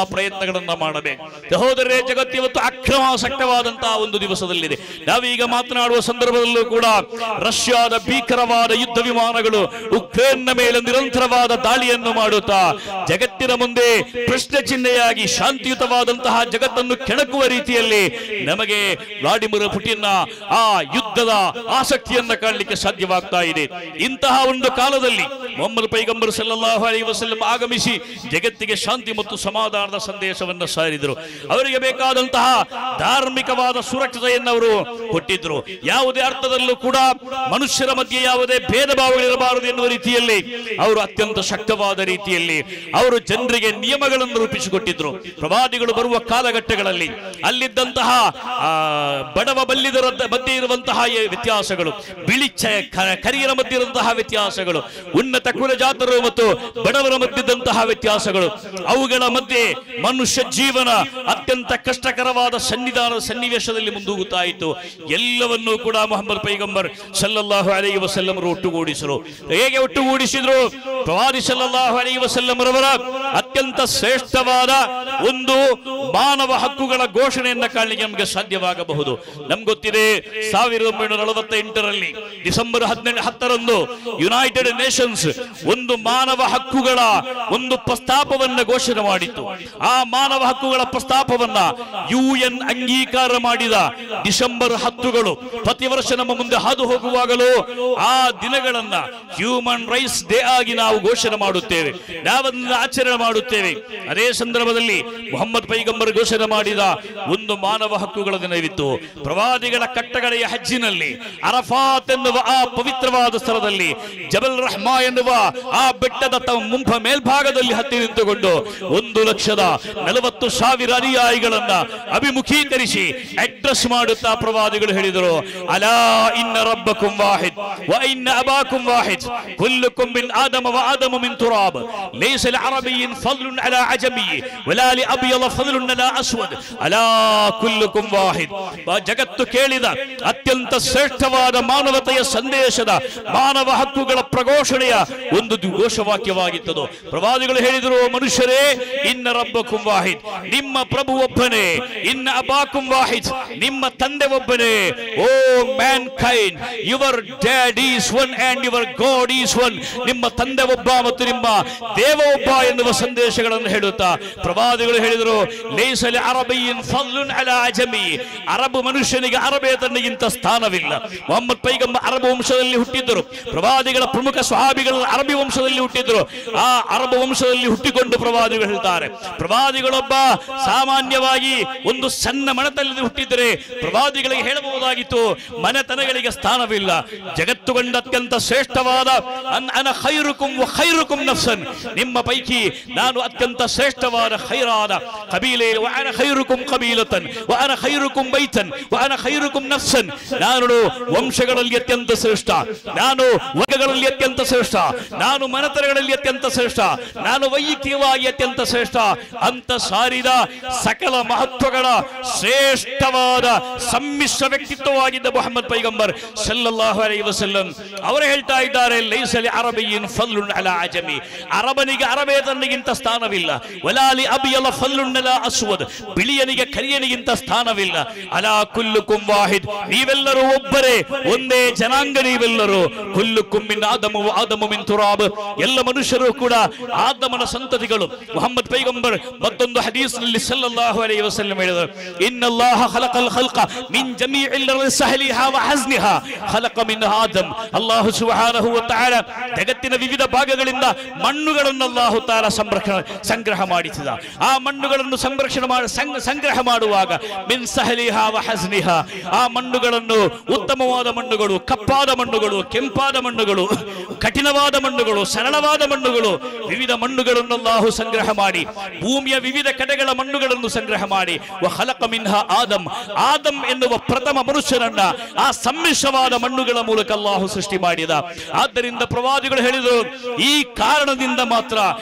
A: ಪ್ರಯತ್ನಗಳನ್ನ ಮಾಡಬೇಕು ಸಹೋದರರೇ ಜಗತ್ತು ಇವತ್ತು ಅಕ್ರಮಾಸಕ್ತವಾದಂತಹ ಒಂದು ದಿವಸದಲ್ಲಿದೆ ನಾವೀಗ ಮಾತನಾಡುವ ಸಂದರ್ಭದಲ್ಲೂ ಕೂಡ ರಷ್ಯಾದ ಭೀಕರವಾದ ಯುದ್ಧ ವಿಮಾನಗಳು ಉಕ್ರೇನ್ನ ಮೇಲೆ ನಿರಂತರವಾದ ದಾಳಿಯನ್ನು ಮಾಡುತ್ತಾ ಜಗತ್ತಿನ ಮುಂದೆ ಪ್ರಶ್ನೆ ಚಿಹ್ನೆಯಾಗಿ ಶಾಂತಿಯುತವಾದಂತಹ ಜಗತ್ತನ್ನು ಕೆಣಕುವ ರೀತಿಯಲ್ಲಿ ನಮಗೆ ವ್ಲಾಡಿಮಿರ್ ಪುಟಿನ್ನ ಆ ಯುದ್ಧದ ಆಸಕ್ತಿಯನ್ನ ಕಾಣಲಿಕ್ಕೆ ಸಾಧ್ಯವಾಗ್ತಾ ಇದೆ ಇಂತಹ ಒಂದು ಕಾಲದಲ್ಲಿ ಮೊಹಮ್ಮದ್ ಪೈಗಂಬರ್ ಸಲ್ಲಲ್ಲಾಹು ಅಲೈಹಿ ವಸಲ್ಲಂ ಆಗಮಿಸಿ ಜಗತ್ತಿಗೆ ಶಾಂತಿ ಮತ್ತು ಸಮಾಧಾನದ ಸಂದೇಶವನ್ನು ಸಾರಿದರು ಅವರಿಗೆ ಬೇಕಾದಂತಹ ಧಾರ್ಮಿಕವಾದ ಸುರಕ್ಷತೆಯನ್ನು ಅವರು ಕೊಟ್ಟಿದ್ರು ಯಾವುದೇ ಅರ್ಥದಲ್ಲೂ ಕೂಡ ಮನುಷ್ಯರ ಮಧ್ಯೆ ಯಾವುದೇ ಭೇದ ಭಾವಗಳಿರಬಾರದು ಎನ್ನುವ ರೀತಿಯಲ್ಲಿ ಅವರು ಅತ್ಯಂತ ಶಕ್ತವಾದ ರೀತಿಯಲ್ಲಿ ಅವರು ಜನರಿಗೆ ನಿಯಮಗಳನ್ನು ರೂಪಿಸಿಕೊಟ್ಟಿದ್ರು ಪ್ರವಾದಿಗಳು ಬರುವ ಕಾಲಘಟ್ಟಗಳಲ್ಲಿ ಅಲ್ಲಿದ್ದಂತಹ ಆ, ಬಡವ ಬಲ್ಲಿದರ ಮಧ್ಯೆ ಇರುವಂತಹ ಈ ವ್ಯತ್ಯಾಸಗಳು ಬಿಳಿ ಚ- ಕ- ಕರಿಯರ ಮಧ್ಯೆ ಇರುವಂತಹ ವ್ಯತ್ಯಾಸಗಳು ಉನ್ನತ ಕುಲ ಜಾತರು ಮತ್ತು ಬಡವರ ಮಧ್ಯದಂತಹ ವ್ಯತ್ಯಾಸಗಳು ಅವುಗಳ ಮಧ್ಯೆ ಮನುಷ್ಯ ಜೀವನ ಅತ್ಯಂತ ಕಷ್ಟಕರವಾದ ಸನ್ನಿಧಾನ ಸನ್ನಿವೇಶದಲ್ಲಿ ಮುಂದೂಗುತ್ತಾ ಇತ್ತು ಎಲ್ಲವನ್ನೂ ಕೂಡ ಮೊಹಮ್ಮದ್ ಪೈಗಂಬರ್ ಸಲ್ಲಲ್ಲಾಹು ಅಲೈಹಿ ವಸಲ್ಲಮರು ಒಟ್ಟುಗೂಡಿಸರು ಹೇಗೆ ಒಟ್ಟುಗೂಡಿಸಿದ್ರು ಪ್ರವಾದಿ ಸಲ್ಲಲ್ಲಾಹು ಅಲೈಹಿ ವಸಲ್ಲಮರವರ ಅತ್ಯಂತ ಶ್ರೇಷ್ಠವಾದ ಒಂದು ಮಾನವ ಹಕ್ಕುಗಳ ಘೋಷಣೆಯನ್ನ ಕಾಣಲಿಕ್ಕೆ ನಮಗೆ ಸಾಧ್ಯವಾಗಬಹುದು ನಮ್ಗೆ ಗೊತ್ತಿದೆ ಸಾವಿರದ ಒಂಬೈನೂರ ನಲವತ್ತೆಂಟರಲ್ಲಿ ಡಿಸೆಂಬರ್ ಹದಿನೆಂಟು ಹತ್ತರಂದು ಯುನೈಟೆಡ್ ನೇಷನ್ಸ್ ಒಂದು ಮಾನವ ಹಕ್ಕುಗಳ ಒಂದು ಪ್ರಸ್ತಾಪವನ್ನ ಘೋಷಣೆ ಮಾಡಿತ್ತು ಆ ಮಾನವ ಹಕ್ಕುಗಳ ಪ್ರಸ್ತಾಪವನ್ನ ಯು ಎನ್ ಅಂಗೀಕಾರ ಮಾಡಿದ ಡಿಸೆಂಬರ್ ಹತ್ತುಗಳು ಪ್ರತಿ ವರ್ಷ ನಮ್ಮ ಮುಂದೆ ಹಾದು ಹೋಗುವಾಗಲೂ ಆ ದಿನಗಳನ್ನ ಹ್ಯೂಮನ್ ರೈಟ್ಸ್ ಡೇ ಆಗಿ ನಾವು ಘೋಷಣೆ ಮಾಡುತ್ತೇವೆ ನಾವನ್ನ ಆಚರಣೆ ಮಾಡುತ್ತೇವೆ ಅದೇ ಸಂದರ್ಭದಲ್ಲಿ ಮೊಹಮ್ಮದ್ ಪೈಗಂಬರ್ ಘೋಷಣೆ ಮಾಡಿದ ಒಂದು ಮಾನವ ಹಕ್ಕುಗಳ ದಿನವಿತ್ತು ಪ್ರವಾದಿಗಳ ಕಟ್ಟಗಡೆಯ ಹಜ್ಜಿನಲ್ಲಿ ಅರಫಾತ್ ಎನ್ನುವ ಆ ಪವಿತ್ರವಾದ ಸ್ಥಳದಲ್ಲಿ ಜಬಲ್ ರಹ್ಮಾ ಎನ್ನುವ ಆ ಬೆಟ್ಟದ ತಮ್ಮ ಮುಂಭ ಮೇಲ್ಭಾಗದಲ್ಲಿ ಹತ್ತಿ ನಿಂತುಕೊಂಡು ಒಂದು ಲಕ್ಷದ ನಲವತ್ತು ಸಾವಿರ ಅನುಯಾಯಿಗಳನ್ನ ಅಭಿಮುಖೀಕರಿಸಿ ಅಡ್ರೆಸ್ ಮಾಡುತ್ತಾ ಪ್ರವಾದಿಗಳು ಹೇಳಿದರು ಅಲಾ ಇನ್ನ ರಬ್ಬಕುಂ ವಾಹಿದ್ ವ ಇನ್ನ ಅಬಾಕುಂ ವಾಹಿದ್ ಕುಲ್ಲುಕುಂ ಮಿನ್ ಆದಮ ವ ಆದಮ ಮಿನ್ ತುರಾಬ್ ليس لعربي فضل على عجمي ولا لأبيض فضل على أسود ألا كلكم واحد ಜಗತ್ತು ಕೇಳಿದ ಅತ್ಯಂತ ಶ್ರೇಷ್ಠವಾದ ಮಾನವತೆಯ ಸಂದೇಶದ ಮಾನವ ಹಕ್ಕುಗಳ ಪ್ರಘೋಷಣೆಯ ಒಂದು ದು- ಘೋಷವಾಕ್ಯವಾಗಿತ್ತದು ಪ್ರವಾದಿಗಳು ಹೇಳಿದರು ಮನುಷ್ಯರೇ ಇನ್ನ ರಬ್ಬಕುಂ ವಾಹಿದ್ ನಿಮ್ಮ ಪ್ರಭು ಒಬ್ಬನೇ ಇನ್ನ ಅಬಾಕುಂ ವಾಹಿದ್ ನಿಮ್ಮ ತಂದೆ ಒಬ್ಬನೇ O mankind your dad is one and your god is one ನಿಮ್ಮ ತಂದೆ ಒಬ್ಬ ಮತ್ತು ನಿಮ್ಮ ದೇವ ಒಬ್ಬ ಎನ್ನುವ ಸಂದೇಶಗಳನ್ನು ಹೇಳುತ್ತಾ ಪ್ರವಾದಿಗಳು ಹೇಳಿದರು ಲೇಸಲಿ ಅರಬಿಯನ್ ಫಲ್ಲುನ್ ಅಲ ಅಜಮಿ ಅರಬ್ ಮನುಷ್ಯನಿಗೆ ಅರಬೇತನಿಗಿಂತ ಸ್ಥಾನವಿಲ್ಲ ಮೊಹಮ್ಮದ್ ಪೈಗಂಬ ಅರಬ್ ವಂಶದಲ್ಲಿ ಹುಟ್ಟಿದ್ದರು ಪ್ರವಾದಿಗಳ ಪ್ರಮುಖ ಸ್ವಹಾಬಿಗಳು ಅರಬಿ ವಂಶದಲ್ಲಿ ಹುಟ್ಟಿದ್ದರು ಆ ಅರಬ್ ವಂಶದಲ್ಲಿ ಹುಟ್ಟಿಕೊಂಡು ಪ್ರವಾದಿಗಳು ಹೇಳ್ತಾರೆ ಪ್ರವಾದಿಗಳೊಬ್ಬ ಸಾಮಾನ್ಯವಾಗಿ ಒಂದು ಸಣ್ಣ ಮನೆತನದಲ್ಲಿ ಹುಟ್ಟಿದ್ದರೆ ಪ್ರವಾದಿಗಳಿಗೆ ಹೇಳಬಹುದಾಗಿತ್ತು ಮನೆತನಗಳಿಗೆ ಸ್ಥಾನವಿಲ್ಲ ಜಗತ್ತು ಕಂಡ ಅತ್ಯಂತ ಶ್ರೇಷ್ಠವಾದ ಅನ್- ಅನ ಖೈರುಕುಂ ವ ಖೈರುಕುಂ ನಫ್ಸನ್ ನಿಮ್ಮ ಪೈಕಿ ನಾನು ಅತ್ಯಂತ ಶ್ರೇಷ್ಠವಾದ ಖೈರಾದ ಕಬೀಲೆ ವ ಅನ ಖೈರುಕುಂ ಕಬೀಲತನ್ ವ ಅನ ಖೈರುಕುಂ ಬೈತನ್ ವ ಅನ ಖೈರುಕುಂ ನಫ್ಸನ್ ನಾನು ವಂಶಗಳಲ್ಲಿ ಅತ್ಯಂತ ಶ್ರೇಷ್ಠ ನಾನು ವರ್ಗಗಳಲ್ಲಿ ಅತ್ಯಂತ ಶ್ರೇಷ್ಠ ನಾನು ಮನೆತನಗಳಲ್ಲಿ ಅತ್ಯಂತ ಶ್ರೇಷ್ಠ ನಾನು ವೈಯಕ್ತಿಕವಾಗಿ ಅತ್ಯಂತ ಶ್ರೇಷ್ಠ ಅಂತ ಸಾರಿದ ಸಕಲ ಮಹತ್ವಗಳ ಶ್ರೇಷ್ಠವಾದ ಸಮ್ಮಿಶ್ರ ವ್ಯಕ್ತಿತ್ವವಾಗಿದ್ದ ಮೊಹಮ್ಮದ್ ಪೈಗಂಬರ್ ಸಲ್ಲಲ್ಲಾಹು ಅಲೈಹಿ ವಸಲ್ಲಂ ಅವರು ಹೇಳ್ತಾ ಇದ್ದಾರೆ ಲೈಸಲಿ ಅರಬಿಯಿನ್ ಫಲ್ಲುನ್ ಅಲ ಅಜಮಿ ಅರಬನಿಗೆ ಅರಬೇತನಿಗಿಂತ ಸ್ಥಾನವಿಲ್ಲ ವಲಾಲಿ ಅಬಿಯಲ ಫಲ್ಲುನ್ ಅಲ ಅಸ್ವದ್ ಬಿಳಿಯನಿಗೆ ಕರಿಯನಿಗಿಂತ ಸ್ಥಾನವಿಲ್ಲ ಅಲಾ ಕುಲ್ಲುಕುಂ ವಾಹಿದ್ ನೀವೆಲ್ಲರೂ ಒಬ್ಬರೇ ಒಂದೇ ಜನಾಂಗ ನೀವೆಲ್ಲರೂ ಕುಲ್ಲುಕುಂ ಮಿನ್ ಆದಮು ವ ಆದಮು ಮಿನ್ ತುರಾಬ್ ಎಲ್ಲ ಮನುಷ್ಯರು ಕೂಡ ಆದಮನ ಸಂತತಿಗಳು ಮೊಹಮ್ಮದ್ ಪೈಗಂಬರ್ ಮತ್ತೊಂದು ಹದೀಸ್ನಲ್ಲಿ ಸಲ್ಲಲ್ಲಾಹು ಅಲೈಹಿ ವಸಲ್ಲಂ ಹೇಳಿದರು ಇನ್ನಲ್ಲಾಹ ಖಲಕಲ್ ಖಲ್ಕ ಮಿನ್ ಜಮೀಇಲ್ ಸಹಲಿಹಾ ವ ಹಜ್ನಿಹಾ ಖಲಕ ಮಿನ್ ಆದಂ ಅಲ್ಲಾಹು ಸುಬ್ಹಾನಹು ವ ತಆಲ ಜಗತ್ತಿನ ವಿವಿಧ ಭಾಗಗಳಿಂದ ಮಣ್ಣುಗಳನ್ನು ಅಲ್ಲಾಹು ತಾಲ ಸಂರಕ್ಷಣ ಸಂಗ್ರಹ ಮಾಡಿಸಿದ ಆ ಮಣ್ಣುಗಳನ್ನು ಸಂರಕ್ಷಣೆ ಮಾಡಿ ಸಂಗ್- ಸಂಗ್ರಹ ಮಾಡುವಾಗ ಮಿನ್ ಸಹಲಿಹಾ ವ ಹಜ್ನಿಹಾ ಆ ಮಣ್ಣುಗಳನ್ನು ಉತ್ತಮವಾದ ಮಣ್ಣುಗಳು ಕಪ್ಪಾದ ಮಣ್ಣುಗಳು ಕೆಂಪಾದ ಮಣ್ಣುಗಳು ಕಠಿಣವಾದ ಮಣ್ಣುಗಳು ಸರಳವಾದ ಮಣ್ಣುಗಳು ವಿವಿಧ ಮಣ್ಣುಗಳನ್ನು ಅಲ್ಲಾಹು ಸಂಗ್ರಹ ಮಾಡಿ ಭೂಮಿಯ ವಿವಿಧ ಕಡೆಗಳ ಮಣ್ಣುಗಳನ್ನು ಸಂಗ್ರಹ ಮಾಡಿ ವ ಖಲಕ ಮಿನ್ಹ ಆದಂ ಆದಂ ಎನ್ನುವ ಪ್ರಥಮ ಮನುಷ್ಯನನ್ನ ಆ ಸಮ್ಮಿಶ್ರವಾದ ಮಣ್ಣುಗಳ ಮೂಲಕ ಅಲ್ಲಾಹು ಸೃಷ್ಟಿ ಮಾಡಿದ ಆದ್ದರಿಂದ ಪ್ರವಾದಿಗಳು ಹೇಳಿದರು ಈ ಕಾರಣದಿಂದ ಮಾತ್ರ ಜಗತ್ತು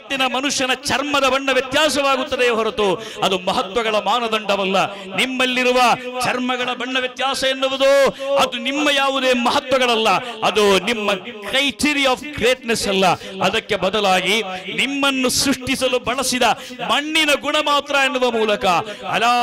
A: ಜಗತ್ತಿನ ಮನುಷ್ಯನ ಚರ್ಮದ ಬಣ್ಣ ವ್ಯತ್ಯಾಸವಾಗುತ್ತದೆ ಹೊರತು ಅದು ಮಹತ್ವಗಳ ಮಾನದಂಡವಲ್ಲ ನಿಮ್ಮಲ್ಲಿರುವ ಚರ್ಮಗಳ ಬಣ್ಣ ವ್ಯತ್ಯಾಸ ಎನ್ನುವುದು ಅದು ನಿಮ್ಮ ಯಾವುದೇ ಮಹತ್ವಗಳಲ್ಲ ಅದು ನಿಮ್ಮ ಕ್ರೈಟೀರಿಯಾ ಆಫ್ ಗ್ರೇಟ್ನೆಸ್ ಅಲ್ಲ ಅದಕ್ಕೆ ಬದಲಾಗಿ ನಿಮ್ಮನ್ನು ಸೃಷ್ಟಿಸಲು ಬಳಸಿದ ಮಣ್ಣಿನ ಗುಣ ಮಾತ್ರ ಎನ್ನುವ ಮೂಲಕ ಅಲಾ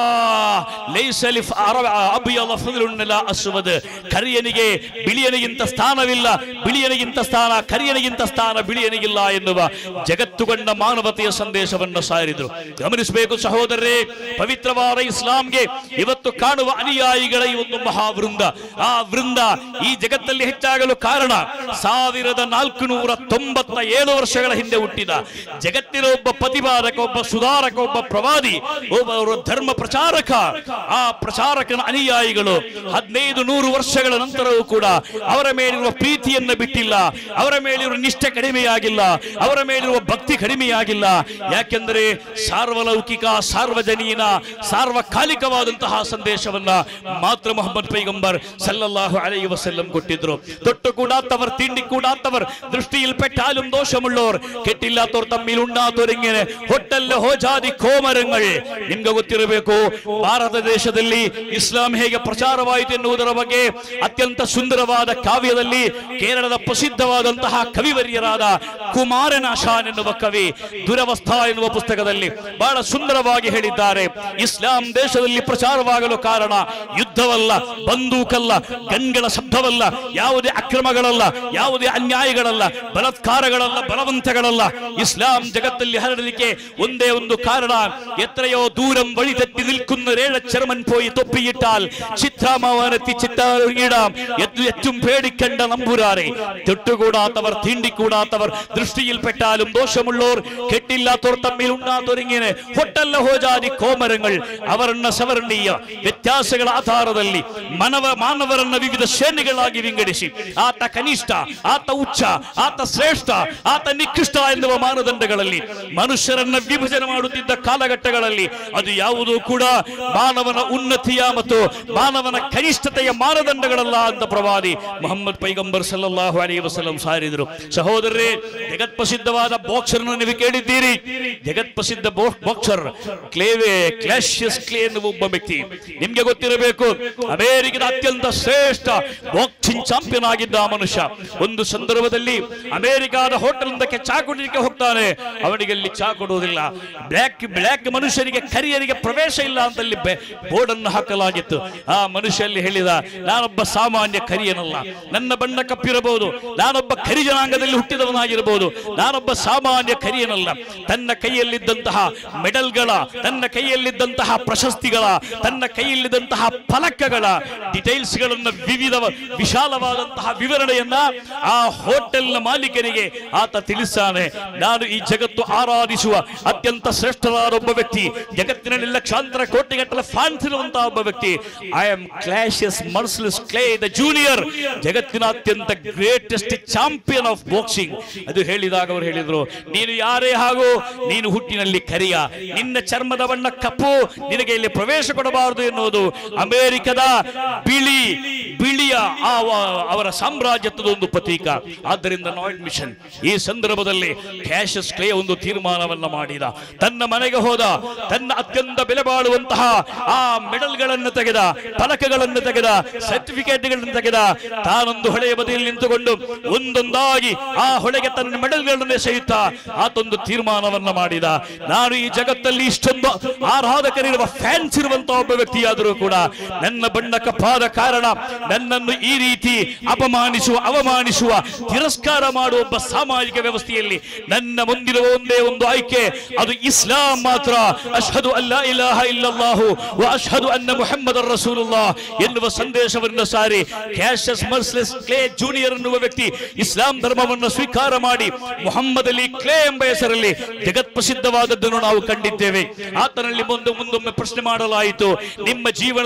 A: ಲೈಸಲಿ ಅಬಿಯಲ ಫದ್ಲುನ್ನಲ ಅಸ್ವದ್ ಕರಿಯನಿಗೆ ಬಿಳಿಯನಿಗಿಂತ ಸ್ಥಾನವಿಲ್ಲ ಬಿಳಿಯನಿಗಿಂತ ಸ್ಥಾನ ಕರಿಯನಿಗಿಂತ ಸ್ಥಾನ ಬಿಳಿಯನಿಗಿಲ್ಲ ಎನ್ನುವ ಜಗತ್ತುಗೊಂಡ ಮಾನವತೆಯ ಸಂದೇಶವನ್ನು ಸಾರಿದರು ಗಮನಿಸಬೇಕು ಸಹೋದರರೇ ಪವಿತ್ರವಾದ ಇಸ್ಲಾಂಗೆ ಇವತ್ತು ಕಾಣುವ ಅನುಯಾಯಿಗಳ ಈ ಒಂದು ಮಹಾವೃಂದ ಆ ವೃಂದ ಈ ಜಗತ್ತಲ್ಲಿ ಹೆಚ್ಚಾಗಲು ಕಾರಣ ಸಾವಿರದ ನಾಲ್ಕು ನೂರ ತೊಂಬತ್ತ ಏಳು ವರ್ಷಗಳ ಹಿಂದೆ ಹುಟ್ಟಿದ ಜಗತ್ತಿನ ಒಬ್ಬ ಪ್ರತಿಪಾದಕ ಒಬ್ಬ ಸುಧಾರಕ ಒಬ್ಬ ಪ್ರವಾದಿ ಒಬ್ಬ ಅವರು ಧರ್ಮ ಪ್ರಚಾರಕ ಆ ಪ್ರಚಾರಕನ ಅನುಯಾಯಿಗಳು ಹದಿನೈದು ನೂರು ವರ್ಷಗಳ ನಂತರವೂ ಕೂಡ ಅವರ ಮೇಲಿರುವ ಪ್ರೀತಿಯನ್ನ ಬಿಟ್ಟಿಲ್ಲ ಅವರ ಮೇಲಿರುವ ನಿಷ್ಠೆ ಕಡಿಮೆಯಾಗಿಲ್ಲ ಅವರ ಮೇಲಿರುವ ಭಕ್ತಿ ಕಡಿಮೆಯಾಗಿಲ್ಲ ಯಾಕೆಂದರೆ ಸಾರ್ವಲೌಕಿಕ ಸಾರ್ವಜನೀನ ಸಾರ್ವಕಾಲಿಕವಾದಂತಹ ಸಂದೇಶವನ್ನ ಮಾತ್ರ ಮೊಹಮ್ಮದ್ ಪೈಗಂಬರ್ സല്ലല്ലാഹു അലൈഹി വസല്ലം കൊട്ടിದ್ರು തൊട്ടു കൂടാത്തവർ തിണ്ടി കൂടാത്തവർ ദൃഷ്ടിയിൽ പെട്ടാലും ദോഷമുള്ളവർ കെട്ടില്ലാത്തവർ തമ്മിൽ ಉಣ್ಣಾತೋರಿങ്ങനെ ಹೊಟ್ಟಲ್ಲ ಹೋಜಾದಿ ಕೋಮರങ്ങൾ ನಿಮ್ಗೆ ಗೊತ್ತಿರಬೇಕು ಭಾರತ ದೇಶದಲ್ಲಿ ಇಸ್ಲಾಂ ಹೇಗೆ ಪ್ರಚಾರವಾಯಿತು ಎನ್ನುವುದರ ಬಗ್ಗೆ ಅತ್ಯಂತ ಸುಂದರವಾದ ಕಾವ್ಯದಲ್ಲಿ ಕೇರಳದ ಪ್ರಸಿದ್ಧವಾದಂತಹ ಕವಿವರ್ಯರಾದ ಕುಮಾರನಾಶಾನ್ ಎನ್ನುವ ಕವಿ ದುರವಸ್ಥಾ ಎನ್ನುವ ಪುಸ್ತಕದಲ್ಲಿ ಬಹಳ ಸುಂದರವಾಗಿ ಹೇಳಿದ್ದಾರೆ ಇಸ್ಲಾಂ ದೇಶದಲ್ಲಿ ಪ್ರಚಾರವಾಗಲು ಕಾರಣ ಯುದ್ಧವಲ್ಲ ಬಂದೂಕಲ್ಲ ಗನ್ಗಳ ಶಬ್ದವಲ್ಲ ಯಾವುದೇ ಅಕ್ರಮಗಳಲ್ಲ ಯಾವುದೇ ಅನ್ಯಾಯಗಳಲ್ಲ ಬಲಾತ್ಕಾರಗಳಲ್ಲ ಬಲವಂತಗಳಲ್ಲ ഇസ്ലാം ജഗത്തിൽ ഹരടലിക്ക് ഒന്നേ ഒന്ന് കാരണം എത്രയോ ദൂരം വഴി തെറ്റി നിൽക്കുന്ന രേഴച്ചരമൻ പോയി തൊപ്പിയിട്ടാൽ ചിത്രാമാവാനെത്തി ചിത്താറിയിടാം ഏറ്റവും പേടിക്കണ്ട നമ്പുരാരെ തൊട്ടുകൂടാത്തവർ തീണ്ടിക്കൂടാത്തവർ ദൃഷ്ടിയിൽപ്പെട്ടാലും ദോഷമുള്ളവർ കെട്ടില്ലാത്തവർ തമ്മിൽ ഉണ്ടാത്തൊരിങ്ങനെ ಹೊಟ್ಟಲ್ಲ ಹೋಜಾದಿ ಕೋಮರങ്ങൾ ಅವರನ್ನ ಸವರ್ಣೀಯ ವ್ಯತ್ಯಾಸಗಳ ಆಧಾರದಲ್ಲಿ ಮನವ ಮಾನವರನ್ನ ವಿವಿಧ ಶ್ರೇಣಿಗಳಾಗಿ ವಿಂಗಡಿಸಿ ಆತ ಕನಿಷ್ಠ ಆತ ಉಚ್ಚ ಆತ ಶ್ರೇಷ್ಠ ಆತ ನಿಕೃಷ್ಟ ಎನ್ನುವ ಮಾನದಂಡಗಳಲ್ಲಿ ಮನುಷ್ಯರನ್ನ ವಿಭಜನೆ ಮಾಡುತ್ತಿದ್ದ ಕಾಲಘಟ್ಟಗಳಲ್ಲಿ ಅದು ಯಾವುದೂ ಕೂಡ ಮಾನವನ ಉನ್ನತಿಯ ಮತ್ತು ಮಾನವನ ಕನಿಷ್ಠತೆಯ ಮಾನದಂಡಗಳಲ್ಲ ಅಂತ ಪ್ರವಾದಿ ಮೊಹಮ್ಮದ್ ಪೈಗಂಬರ್ ಸಲ್ಲಲ್ಲಾಹು ಅಲೈಹಿ ವಸಲ್ಲಂ ಸಾರಿದರು ಸಹೋದರರೇ ಜಗತ್ ಪ್ರಸಿದ್ಧವಾದ ಬಾಕ್ಸರ್ ನೀವು ಕೇಳಿದ್ದೀರಿ ಜಗತ್ ಪ್ರಸಿದ್ಧ ಬಾಕ್ಸರ್ ಕ್ಲೇವೆ ಕ್ಲಾಶಿಯಸ್ ಕ್ಲೇ ಎನ್ನುವ ಒಬ್ಬ ವ್ಯಕ್ತಿ ನಿಮ್ಗೆ ಗೊತ್ತಿರಬೇಕು ಅಮೆರಿಕದ ಅತ್ಯಂತ ಶ್ರೇಷ್ಠ ಬಾಕ್ಸಿಂಗ್ ಚಾಂಪಿಯನ್ ಆಗಿದ್ದ ಆ ಮನುಷ್ಯ ಒಂದು ಸಂದರ್ಭದಲ್ಲಿ ಅಮೆರಿಕಾದ ಹೋಟೆಲ್ ಒಂದಕ್ಕೆ ಚಾ ಕುಡಿಲಿಕ್ಕೆ ಹೋಗ್ತಾನೆ ಅವನಿಗೆ ಅಲ್ಲಿ ಚಾ ಕೊಡುವುದಿಲ್ಲ ಬ್ಲ್ಯಾಕ್ ಬ್ಲ್ಯಾಕ್ ಮನುಷ್ಯನಿಗೆ ಕರಿಯರಿಗೆ ಪ್ರವೇಶ ಇಲ್ಲ ಅಂತ ಅಲ್ಲಿ ಬೋರ್ಡ್ ಅನ್ನು ಹಾಕಲಾಗಿತ್ತು ಆ ಮನುಷ್ಯ ಅಲ್ಲಿ ಹೇಳಿದ ನಾನೊಬ್ಬ ಸಾಮಾನ್ಯ ಕರಿಯನಲ್ಲ ನನ್ನ ಬಣ್ಣ ಕಪ್ಪಿರಬಹುದು ನಾನೊಬ್ಬ ಕರಿ ಜನಾಂಗದಲ್ಲಿ ಹುಟ್ಟಿದವನಾಗಿರಬಹುದು ನಾನೊಬ್ಬ ಸಾಮಾನ್ಯ ಕರಿಯನಲ್ಲ ತನ್ನ ಕೈಯಲ್ಲಿದ್ದಂತಹ ಮೆಡಲ್ಗಳ ತನ್ನ ಕೈಯಲ್ಲಿದ್ದಂತಹ ಪ್ರಶಸ್ತಿಗಳ ತನ್ನ ಕೈಯಲ್ಲಿದ್ದಂತಹ ಫಲಕಗಳ ಡಿಟೈಲ್ಸ್ ಗಳನ್ನ ವಿವಿಧ ವಿಶಾಲವಾದಂತಹ ವಿವರಣೆಯನ್ನ ಆ ಹೋಟೆಲ್ನ ಮಾಲೀಕರಿಗೆ ಆತ ತಿಳಿಸಾನೆ ನಾನು ಈ ಜಗತ್ತು ಆರಾಧಿಸುವ ಅತ್ಯಂತ ಶ್ರೇಷ್ಠರಾದ ಒಬ್ಬ ವ್ಯಕ್ತಿ ಜಗತ್ತಿನಲ್ಲಿ ಲಕ್ಷಾಂತರ ಕೋಟಿಗಟ್ಟಲೆ ಫ್ಯಾನ್ಸ್ ಇರುವಂತಹ ಒಬ್ಬ ವ್ಯಕ್ತಿ I am Cassius Marcellus Clay the junior ಜಗತ್ತಿನ ಅತ್ಯಂತ ಗ್ರೇಟೆಸ್ಟ್ ಚಾಂಪಿಯನ್ ಆಫ್ ಬಾಕ್ಸಿಂಗ್ ಅದು ಹೇಳಿದಾಗ ಅವರು ಹೇಳಿದ್ರು ನೀನು ಯಾರೇ ಹಾಗೂ ನೀನು ಹುಟ್ಟಿನಲ್ಲಿ ಕರಿಯ ನಿನ್ನ ಚರ್ಮದ ಬಣ್ಣ ಕಪ್ಪು ನಿನಗೆ ಇಲ್ಲಿ ಪ್ರವೇಶ ಕೊಡಬಾರದು ಎನ್ನುವುದು ಅಮೆರಿಕದ ಬಿಳಿ ಬಿಳಿಯ ಆ ವ- ಅವರ ಸಾಮ್ರಾಜ್ಯತ್ವದ ಒಂದು ಪ್ರತೀಕ ಆದ್ದರಿಂದ ನಾಯ್ಡ್ ಮಿಷನ್ ಈ ಸಂದರ್ಭದಲ್ಲಿ ಕ್ಯಾಶಸ್ ಕ್ಲೇ ಒಂದು ತೀರ್ಮಾನವನ್ನ ಮಾಡಿದ ತನ್ನ ಮನೆಗೆ ಹೋದ ತನ್ನ ಅತ್ಯಂತ ಬೆಲೆ ಬಾಳುವಂತಹ ಆ ಮೆಡಲ್ಗಳನ್ನು ತೆಗೆದ ಫಲಕಗಳನ್ನು ತೆಗೆದ ಸರ್ಟಿಫಿಕೇಟ್ಗಳನ್ನು ತೆಗೆದ ತಾನೊಂದು ಹೊಳೆಯ ಬದಿಯಲ್ಲಿ ನಿಂತುಕೊಂಡು ಒಂದೊಂದಾಗಿ ಆ ಹೊಳೆಗೆ ತನ್ನ ಮೆಡಲ್ಗಳನ್ನು ಎಸೆಯುತ್ತಾ ಆತೊಂದು ತೀರ್ಮಾನವನ್ನ ಮಾಡಿದ ನಾನು ಈ ಜಗತ್ತಲ್ಲಿ ಇಷ್ಟೊಂದು ಆರಾಧಕರಿರುವ ಫ್ಯಾನ್ಸ್ ಇರುವಂತಹ ಒಬ್ಬ ವ್ಯಕ್ತಿಯಾದರೂ ಕೂಡ ನನ್ನ ಬಣ್ಣ ಕಪ್ಪಾದ ಕಾರಣ ನನ್ನನ್ನು ಈ ರೀತಿ ಅಪಮಾನಿಸುವ ಅವಮಾನಿಸುವ ತಿರಸ್ಕಾರ ಮಾಡುವ ಒಬ್ಬ ಸಾಮಾಜಿಕ ವ್ಯವಸ್ಥೆಯಲ್ಲಿ ನನ್ನ ಮುಂದಿರುವ ಒಂದೇ ಒಂದು ಆಯ್ಕೆ ಅದು ಇಸ್ಲಾಂ ಮಾತ್ರ ಅಶ್ಹದು ಅಲ್ಲ ಇಲಾಹ ಇಲ್ಲಲ್ಲಾಹು ವ ಅಶ್ಹದು ಅನ್ನ ಮುಹಮ್ಮದ್ ರಸೂಲುಲ್ಲಾ ಎನ್ನುವ ಸಂದೇಶವನ್ನು ಸಾರಿ ಕ್ಯಾಶಸ್ ಮರ್ಸ್ಲೆಸ್ ಕ್ಲೇ ಜೂನಿಯರ್ ಎನ್ನುವ ವ್ಯಕ್ತಿ ಇಸ್ಲಾಂ ಧರ್ಮವನ್ನು ಸ್ವೀಕಾರ ಮಾಡಿ ಮುಹಮ್ಮದ್ ಅಲಿ ಕ್ಲೇ ಎಂಬ ಹೆಸರಲ್ಲಿ ಜಗತ್ ಪ್ರಸಿದ್ಧವಾದದ್ದನ್ನು ನಾವು ಕಂಡಿದ್ದೇವೆ ಆತನಲ್ಲಿ ಮುಂದೆ ಮುಂದೊಮ್ಮೆ ಪ್ರಶ್ನೆ ಮಾಡಲಾಯಿತು ನಿಮ್ಮ ಜೀವನದಲ್ಲಿ ನೀವು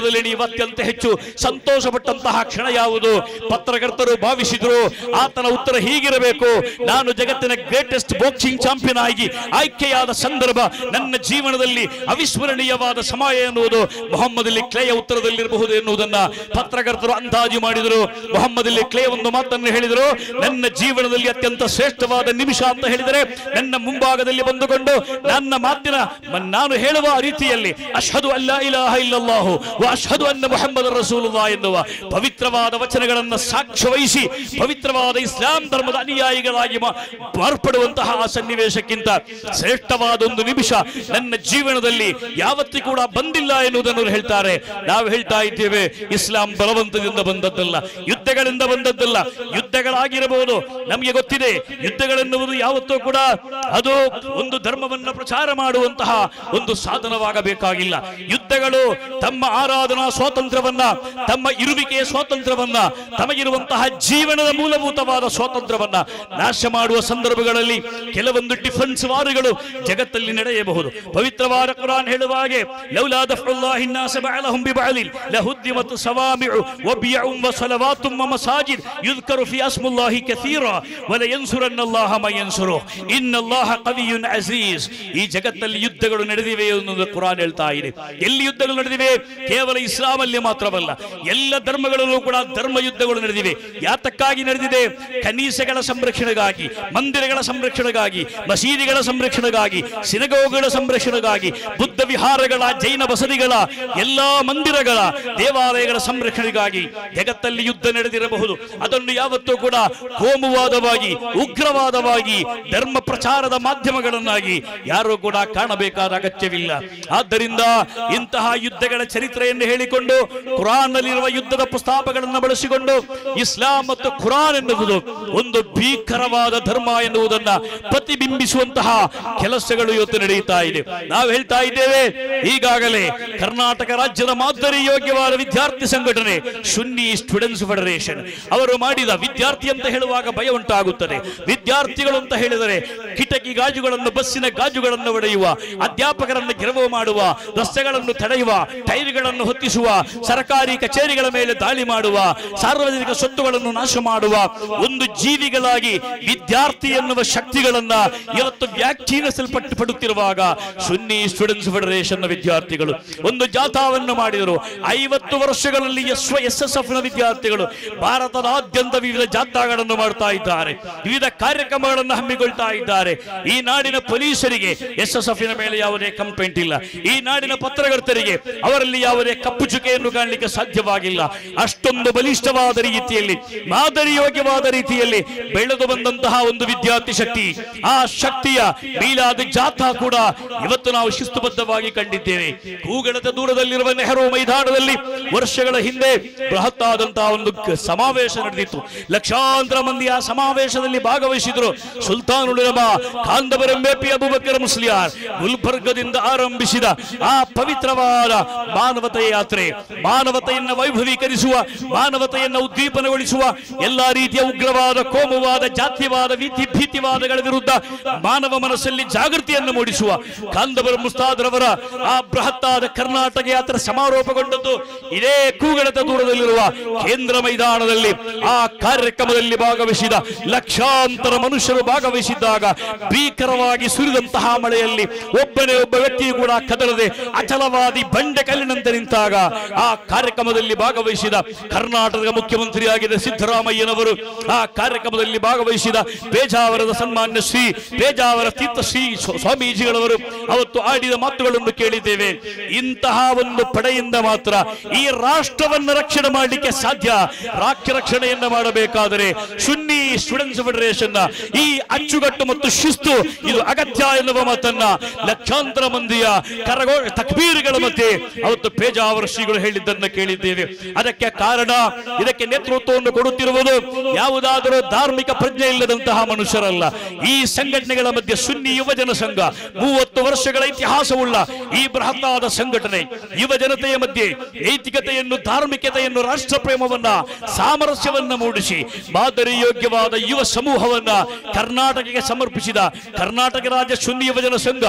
A: ಕಾಲಕ್ಕೆ ಅತ್ಯಂತ ಹೆಚ್ಚು ಸಂತೋಷಪಟ್ಟಂತಹ ಕ್ಷಣ ಯಾವುದು ಪತ್ರಕರ್ತರು ಭಾವಿಸಿದ್ರು ಆತನ ಉತ್ತರ ಹೀಗಿರಬೇಕು ನಾನು ಜಗತ್ತಿನ ಗ್ರೇಟೆಸ್ಟ್ ಬಾಕ್ಸಿಂಗ್ ಚಾಂಪಿಯನ್ ಆಗಿ ಆಯ್ಕೆಯಾದ ಸಂದರ್ಭ ನನ್ನ ಜೀವನದಲ್ಲಿ ಅವಿಸ್ಮರಣೀಯವಾದ ಸಮಯ ಎನ್ನುವುದು ಮೊಹಮ್ಮದ್ ಅಲಿ ಕ್ಲೇಯ ಉತ್ತರದಲ್ಲಿರಬಹುದು ಎನ್ನುವುದನ್ನ ಪತ್ರಕರ್ತರು ಅಂದಾಜು ಮಾಡಿದರು ಮೊಹಮ್ಮದ್ ಅಲಿ ಕ್ಲೇ ಒಂದು ಮಾತನ್ನು ಹೇಳಿದರು ನನ್ನ ಜೀವನದಲ್ಲಿ ಅತ್ಯಂತ ಶ್ರೇಷ್ಠವಾದ ನಿಮಿಷ ಅಂತ ಹೇಳಿದರೆ ನನ್ನ ಮುಂಭಾಗದಲ್ಲಿ ಬಂದುಕೊಂಡು ನನ್ನ ಮಾತಿನ ಮ- ನಾನು ಹೇಳುವ ರೀತಿಯಲ್ಲಿ ಅಶ್ಹದು ಅಲ್ಲ ಇಲಾಹ ಇಲ್ಲಲ್ಲಾಹು ವ ಅಶ್ಹದು ಅನ್ನ ಮುಹಮ್ಮದ್ ರಸೂಲುಲ್ಲಾ ಎನ್ನುವ ಪವಿತ್ರವಾದ ವಚನಗಳನ್ನು ಸಾಕ್ಷ್ಯ ವಹಿಸಿ ಪವಿತ್ರವಾದ ಇಸ್ಲಾಂ ಧರ್ಮದ ಅನುಯಾಯಿಗಳಾಗಿ ಮಾ- ಮಾರ್ಪಡುವಂತಹ ಆ ಸನ್ನಿವೇಶಕ್ಕಿಂತ ಶ್ರೇಷ್ಠವಾದ ಒಂದು ನಿಮಿಷ ನನ್ನ ಜೀವನದಲ್ಲಿ ಯಾವತ್ತೂ ಕೂಡ ಬಂದಿಲ್ಲ ಎನ್ನುವುದನ್ನು ಅವ್ರು ಹೇಳ್ತಾರೆ ನಾವು ಹೇಳ್ತಾ ಇದ್ದೇವೆ ಇಸ್ಲಾಂ ಬಲವಂತದಿಂದ ಬಂದದ್ದಲ್ಲ ಯುದ್ಧಗಳಿಂದ ಬಂದದ್ದಲ್ಲ ಯುದ್ಧಗಳಾಗಿರಬಹುದು ನಮಗೆ ಗೊತ್ತಿದೆ ಯುದ್ಧಗಳೆನ್ನುವುದು ಯಾವತ್ತೂ ಕೂಡ ಅದು ಒಂದು ಧರ್ಮವನ್ನು ಪ್ರಚಾರ ಮಾಡುವಂತಹ ಒಂದು ಸಾಧನವಾಗಬೇಕಾಗಿಲ್ಲ ಯುದ್ಧಗಳು ತಮ್ಮ ಆರಾಧನಾ ಸ್ವಾತಂತ್ರ್ಯವನ್ನ ತಮ್ಮ ಇರುವಿಕೆಯ ಸ್ವಾತಂತ್ರ್ಯವನ್ನ ತಮಗಿರುವಂತಹ ಜೀವನದ ಮೂಲಭೂತವಾದ ಸ್ವಾತಂತ್ರ್ಯವನ್ನ ನಾಶ ಮಾಡುವ ಸಂದರ್ಭಗಳಲ್ಲಿ ಕೆಲವೊಂದು ಡಿಫೆನ್ಸ್ ವಾರುಗಳು ಜಗತ್ತಲ್ಲಿ ನಡೆಯಬಹುದು ಪವಿತ್ರವಾದ ಕುರಾನ್ ಹೇಳುವ ಹಾಗೆ ಲೌಲಾ ದಫ್ರುಲ್ಲಾಹಿ الناس بعلهم ببعل لهدمت صوامع وبيع وصلوات ومساجد يذكر في اسم الله كثيرا ولينصرن الله من ينصره ان الله قوي عزيز ಈ ಜಗತ್ತಲ್ಲಿ ಯುದ್ಧಗಳು ನಡೆದಿವೆ ಅನ್ನೋದು ಕುರಾನ್ ಹೇಳ್ತಾ ಇದೆ ಎಲ್ಲಿ ಯುದ್ಧಗಳು ನಡೆದಿವೆ ಕೇವಲ ಇಸ್ಲಾಂ ಅಲ್ಲಿ ಮಾತ್ರವಲ್ಲ ಎಲ್ಲ ಧರ್ಮಗಳಲ್ಲೂ ಕೂಡ ಧರ್ಮ ಯುದ್ಧಗಳು ನಡೆದಿವೆ ಯಾತಕ್ಕಾಗಿ ನಡೆದಿದೆ ಕನೀಸಗಳ ಸಂರಕ್ಷಣೆಗಾಗಿ ಮಂದಿರಗಳ ಸಂರಕ್ಷಣೆಗಾಗಿ ಮಸೀದಿಗಳ ಸಂರಕ್ಷಣೆಗಾಗಿ ಸಿನಗೋಗಳ ಸಂರಕ್ಷಣೆಗಾಗಿ ಬುದ್ಧ ವಿಹಾರಗಳ ಜೈನ ಬಸದಿಗಳ ಎಲ್ಲಾ ಮಂದಿರಗಳ ದೇವಾಲಯಗಳ ಸಂರಕ್ಷಣೆಗಾಗಿ ಜಗತ್ತಲ್ಲಿ ಯುದ್ಧ ನಡೆದಿರಬಹುದು ಅದನ್ನು ಯಾವತ್ತೂ ಕೂಡ ಕೋಮುವಾದವಾಗಿ ಉಗ್ರವಾದವಾಗಿ ಧರ್ಮ ಪ್ರಚಾರದ ಮಾಧ್ಯಮಗಳನ್ನಾಗಿ ಯಾರು ಕೂಡ ಕಾಣಬೇಕಾದ ಅಗತ್ಯವಿಲ್ಲ ಆದ್ದರಿಂದ ಇಂತಹ ಯುದ್ಧಗಳ ಚರಿತ್ರೆಯನ್ನು ಹೇಳಿಕೊಂಡು ಕುರಾನ್ನಲ್ಲಿರುವ ಯುದ್ಧದ ಪ್ರಸ್ತಾಪಗಳನ್ನು ಬಳಸಿಕೊಂಡು ಇಸ್ಲಾಂ ಮತ್ತು ಖುರಾನ್ ಎನ್ನುವುದು ಒಂದು ಭೀಕರವಾದ ಧರ್ಮ ಎನ್ನುವುದನ್ನ ಪ್ರತಿಬಿಂಬಿಸುವಂತಹ ಕೆಲಸಗಳು ಇವತ್ತು ನಡೆಯುತ್ತಾ ಇದೆ ನಾವು ಹೇಳ್ತಾ ಇದ್ದೇವೆ ಈಗಾಗಲೇ ಕರ್ನಾಟಕ ರಾಜ್ಯದ ಮಾದರಿ ಯೋಗ್ಯವಾದ ವಿದ್ಯಾರ್ಥಿ ಸಂಘಟನೆ ಸುನ್ನಿ ಸ್ಟೂಡೆಂಟ್ಸ್ ಫೆಡರೇಷನ್ ಅವರು ಮಾಡಿದ ವಿದ್ಯಾರ್ಥಿ ಅಂತ ಹೇಳುವಾಗ ಭಯ ಉಂಟಾಗುತ್ತದೆ ವಿದ್ಯಾರ್ಥಿಗಳು ಅಂತ ಹೇಳಿದರೆ ಕಿಟಕಿ ಗಾಜುಗಳನ್ನು ಬಸ್ಸಿನ ಗಾಜುಗಳನ್ನು ಒಡೆಯುವ ಅಧ್ಯಾಪಕರನ್ನು ಗೆರವು ಮಾಡುವ ರಸ್ತೆಗಳನ್ನು ತಡೆಯುವ ಟೈರ್ಗಳನ್ನು ಹೊತ್ತಿಸುವ ಸರ್ಕಾರಿ ಕಚೇರಿಗಳ ಮೇಲೆ ದಾಳಿ ಮಾಡುವ ಸಾರ್ವಜನಿಕ ಸ್ವತ್ತುಗಳನ್ನು ನಾಶ ಮಾಡುವ ಒಂದು ಜೀವಿಗಳಾಗಿ ವಿದ್ಯಾರ್ಥಿ ಎನ್ನುವ ಶಕ್ತಿಗಳನ್ನ ಇವತ್ತು ವ್ಯಾಖ್ಯಾನಿಸಲ್ಪಟ್ಟು ಪಡುತ್ತಿರುವಾಗ ಸುನ್ನಿ ಸ್ಟೂಡೆಂಟ್ಸ್ ಫೆಡರೇಷನ್ ವಿದ್ಯಾರ್ಥಿಗಳು ಒಂದು ಜಾಥಾವನ್ನು ಮಾಡಿದರು ಐವತ್ತು ವರ್ಷಗಳಲ್ಲಿ ಎಸ್ ಎಸ್ ಎಸ್ ಎಫ್ ನ ವಿದ್ಯಾರ್ಥಿಗಳು ಭಾರತದಾದ್ಯಂತ ವಿವಿಧ ಜಾಥಾಗಳನ್ನು ಮಾಡ್ತಾ ಇದ್ದಾರೆ ವಿವಿಧ ಕಾರ್ಯಕ್ರಮಗಳನ್ನು ಹಮ್ಮಿಕೊಳ್ತಾ ಇದ್ದಾರೆ ಈ ನಾಡಿನ ಪೊಲೀಸರಿಗೆ ಎಸ್ ಎಸ್ ಎಫ್ ಮೇಲೆ ಯಾವುದೇ ಕಂಪ್ಲೇಂಟ್ ಇಲ್ಲ ಈ ನಾಡಿನ ಪತ್ರಕರ್ತರಿಗೆ ಅವರಲ್ಲಿ ಯಾವುದೇ ಕಪ್ಪು ಚುಕೆಯನ್ನು ಕಾಣಲಿಕ್ಕೆ ಸಾಧ್ಯವಾಗಿಲ್ಲ ಅಷ್ಟೊಂದು ಬಲಿಷ್ಠವಾದ ರೀತಿಯಲ್ಲಿ ಮಾದರಿ ಯೋಗ್ಯವಾದ ರೀತಿಯಲ್ಲಿ ಬೆಳೆದು ಬಂದಂತಹ ಒಂದು ವಿದ್ಯಾರ್ಥಿ ಶಕ್ತಿ ಆ ಶಕ್ತಿಯ ಮೀಲಾದ ಜಾಥಾ ಕೂಡ ಇವತ್ತು ನಾವು ಶಿಸ್ತುಬದ್ಧವಾಗಿ ಕಂಡಿದ್ದೇವೆ ಕೂಗಳದ ದೂರದಲ್ಲಿರುವ ನೆಹರು ಮೈದಾನದಲ್ಲಿ ವರ್ಷಗಳ ಹಿಂದೆ ಬೃಹತ್ತಾದಂತಹ ಒಂದು ಕ- ಸಮಾವೇಶ ನಡೆದಿತ್ತು ಲಕ್ಷಾಂತರ ಮಂದಿ ಆ ಸಮಾವೇಶದಲ್ಲಿ ಭಾಗವಹಿಸಿದ್ರು ಸುಲ್ತಾನ್ ಉಲಮ ಕಾಂದಬರಂಬೇಪಿ ಅಬುಬಕರ್ ಮುಸ್ಲಿಯಾರ್ ಗುಲ್ಬರ್ಗದಿಂದ ಆರಂಭಿಸಿದ ಆ ಪವಿತ್ರವಾದ ಮಾನವತೆಯ ಯಾತ್ರೆ ಮಾನವತೆಯನ್ನು ವೈಭವೀಕರಿಸುವ ಮಾನವತೆಯನ್ನು ಉದ್ದೀಪನಗೊಳಿಸುವ ಎಲ್ಲಾ ರೀತಿಯ ಉಗ್ರವಾದ ಕೋಮುವಾದ ಜಾತಿವಾದ ಭೀತಿ ಭೀತಿವಾದಗಳ ವಿರುದ್ಧ ಮಾನವ ಮನಸ್ಸಲ್ಲಿ ಜಾಗೃತಿಯನ್ನು ಮೂಡಿಸುವ ಕಾಂದಬರ ಮುಸ್ತಾದ್ರವರ ಆ ಬೃಹತ್ತಾದ ಕರ್ನಾಟಕ ಯಾತ್ರೆ ಸಮಾರೋಪಗೊಂಡದ್ದು ಇದೇ ಕೂಗಳದ ದೂರದಲ್ಲಿರುವ ಕೇಂದ್ರ ಮೈದಾನದಲ್ಲಿ ಆ ಕಾರ್ಯಕ್ರಮದಲ್ಲಿ ಭಾಗವಹಿಸಿದ ಲಕ್ಷಾಂತರ ಮನುಷ್ಯರು ಭಾಗವಹಿಸಿದ್ದಾಗ ಭೀಕರವಾಗಿ ಸುರಿದಂತಹ ಮಳೆಯಲ್ಲಿ ಒಬ್ಬನೇ ಒಬ್ಬ ವ್ಯಕ್ತಿಯು ಕೂಡ ಕದಲದೆ ಅಚಲವಾದಿ ಬಂಡೆ ಕಲ್ಲಿನಂತೆ ನಿಂತಾಗ ಆ ಕಾರ್ಯಕ್ರಮದಲ್ಲಿ ಭಾಗವಹಿಸಿದ ಕರ್ನಾಟಕದ ಮುಖ್ಯಮಂತ್ರಿಯಾಗಿದ್ದ ಸಿದ್ದರಾಮಯ್ಯನವರು ಆ ಕಾರ್ಯಕ್ರಮದಲ್ಲಿ ಭಾಗವಹಿಸಿದ ಪೇಜಾವರದ ಸನ್ಮಾನ್ಯ ಶ್ರೀ ಪೇಜಾವರ ತೀರ್ಥ ಶ್ರೀ ಸ್ವ- ಸ್ವಾಮೀಜಿಗಳವರು ಅವತ್ತು ಆಡಿದ ಮಾತುಗಳನ್ನು ಕೇಳಿದ್ದೇವೆ ಇಂತಹ ಒಂದು ಪಡೆಯಿಂದ ಮಾತ್ರ ಈ ರಾಷ್ಟ್ರವನ್ನು ರಕ್ಷಣೆ ಮಾಡಲಿಕ್ಕೆ ಸಾಧ್ಯ ರಾಜ್ಯ ರಕ್ಷಣೆಯನ್ನ ಮಾಡಬೇಕಾದರೆ ಸುನ್ನಿ ಸ್ಟೂಡೆಂಟ್ಸ್ ಫೆಡರೇಷನ್ ಈ ಅಚ್ಚುಕಟ್ಟು ಮತ್ತು ಶಿಸ್ತು ಇದು ಅಗತ್ಯ ಎನ್ನುವ ಮಾತನ್ನ ಲಕ್ಷಾಂತರ ಮಂದಿಯ ಕರಗೋ ತಕ್ಬೀರ್ಗಳ ಮಧ್ಯೆ ಅವತ್ತು ಪೇಜಾವರ ಶ್ರೀಗಳು ಹೇಳಿದ್ದನ್ನ ಕೇಳಿದ್ದೇವೆ ಅದಕ್ಕೆ ಕಾರಣ ಇದಕ್ಕೆ ನೇತೃತ್ವವನ್ನು ಕೊಡುತ್ತಿರುವುದು ಯಾವುದಾದರೂ ಧಾರ್ಮಿಕ ಪ್ರಜ್ಞೆ ಇಲ್ಲದಂತಹ ಮನುಷ್ಯರಲ್ಲ ಈ ಸಂಘಟನೆಗಳ ಮಧ್ಯೆ ಸುನ್ನಿ ಯುವಜನ ಸಂಘ ಮೂವತ್ತು ವರ್ಷಗಳ ಇತಿಹಾಸವುಳ್ಳ ಈ ಬೃಹತ್ತಾದ ಸಂಘಟನೆ ಯುವ ಜನತೆಯ ಮಧ್ಯೆ ನೈತಿಕತೆಯನ್ನು ಧಾರ್ಮಿಕತೆಯನ್ನು ರಾಷ್ಟ್ರ ಪ್ರೇಮವನ್ನ ಸಾಮರಸ್ಯವನ್ನ ಮೂಡಿಸಿ ಮಾದರಿ ಯೋಗ್ಯವಾದ ಯುವ ಸಮೂಹವನ್ನ ಕರ್ನಾಟಕಕ್ಕೆ ಸಮರ್ಪಿಸಿದ ಕರ್ನಾಟಕ ರಾಜ್ಯ ಸುನ್ನಿ ಯುವಜನ ಸಂಘ ಈ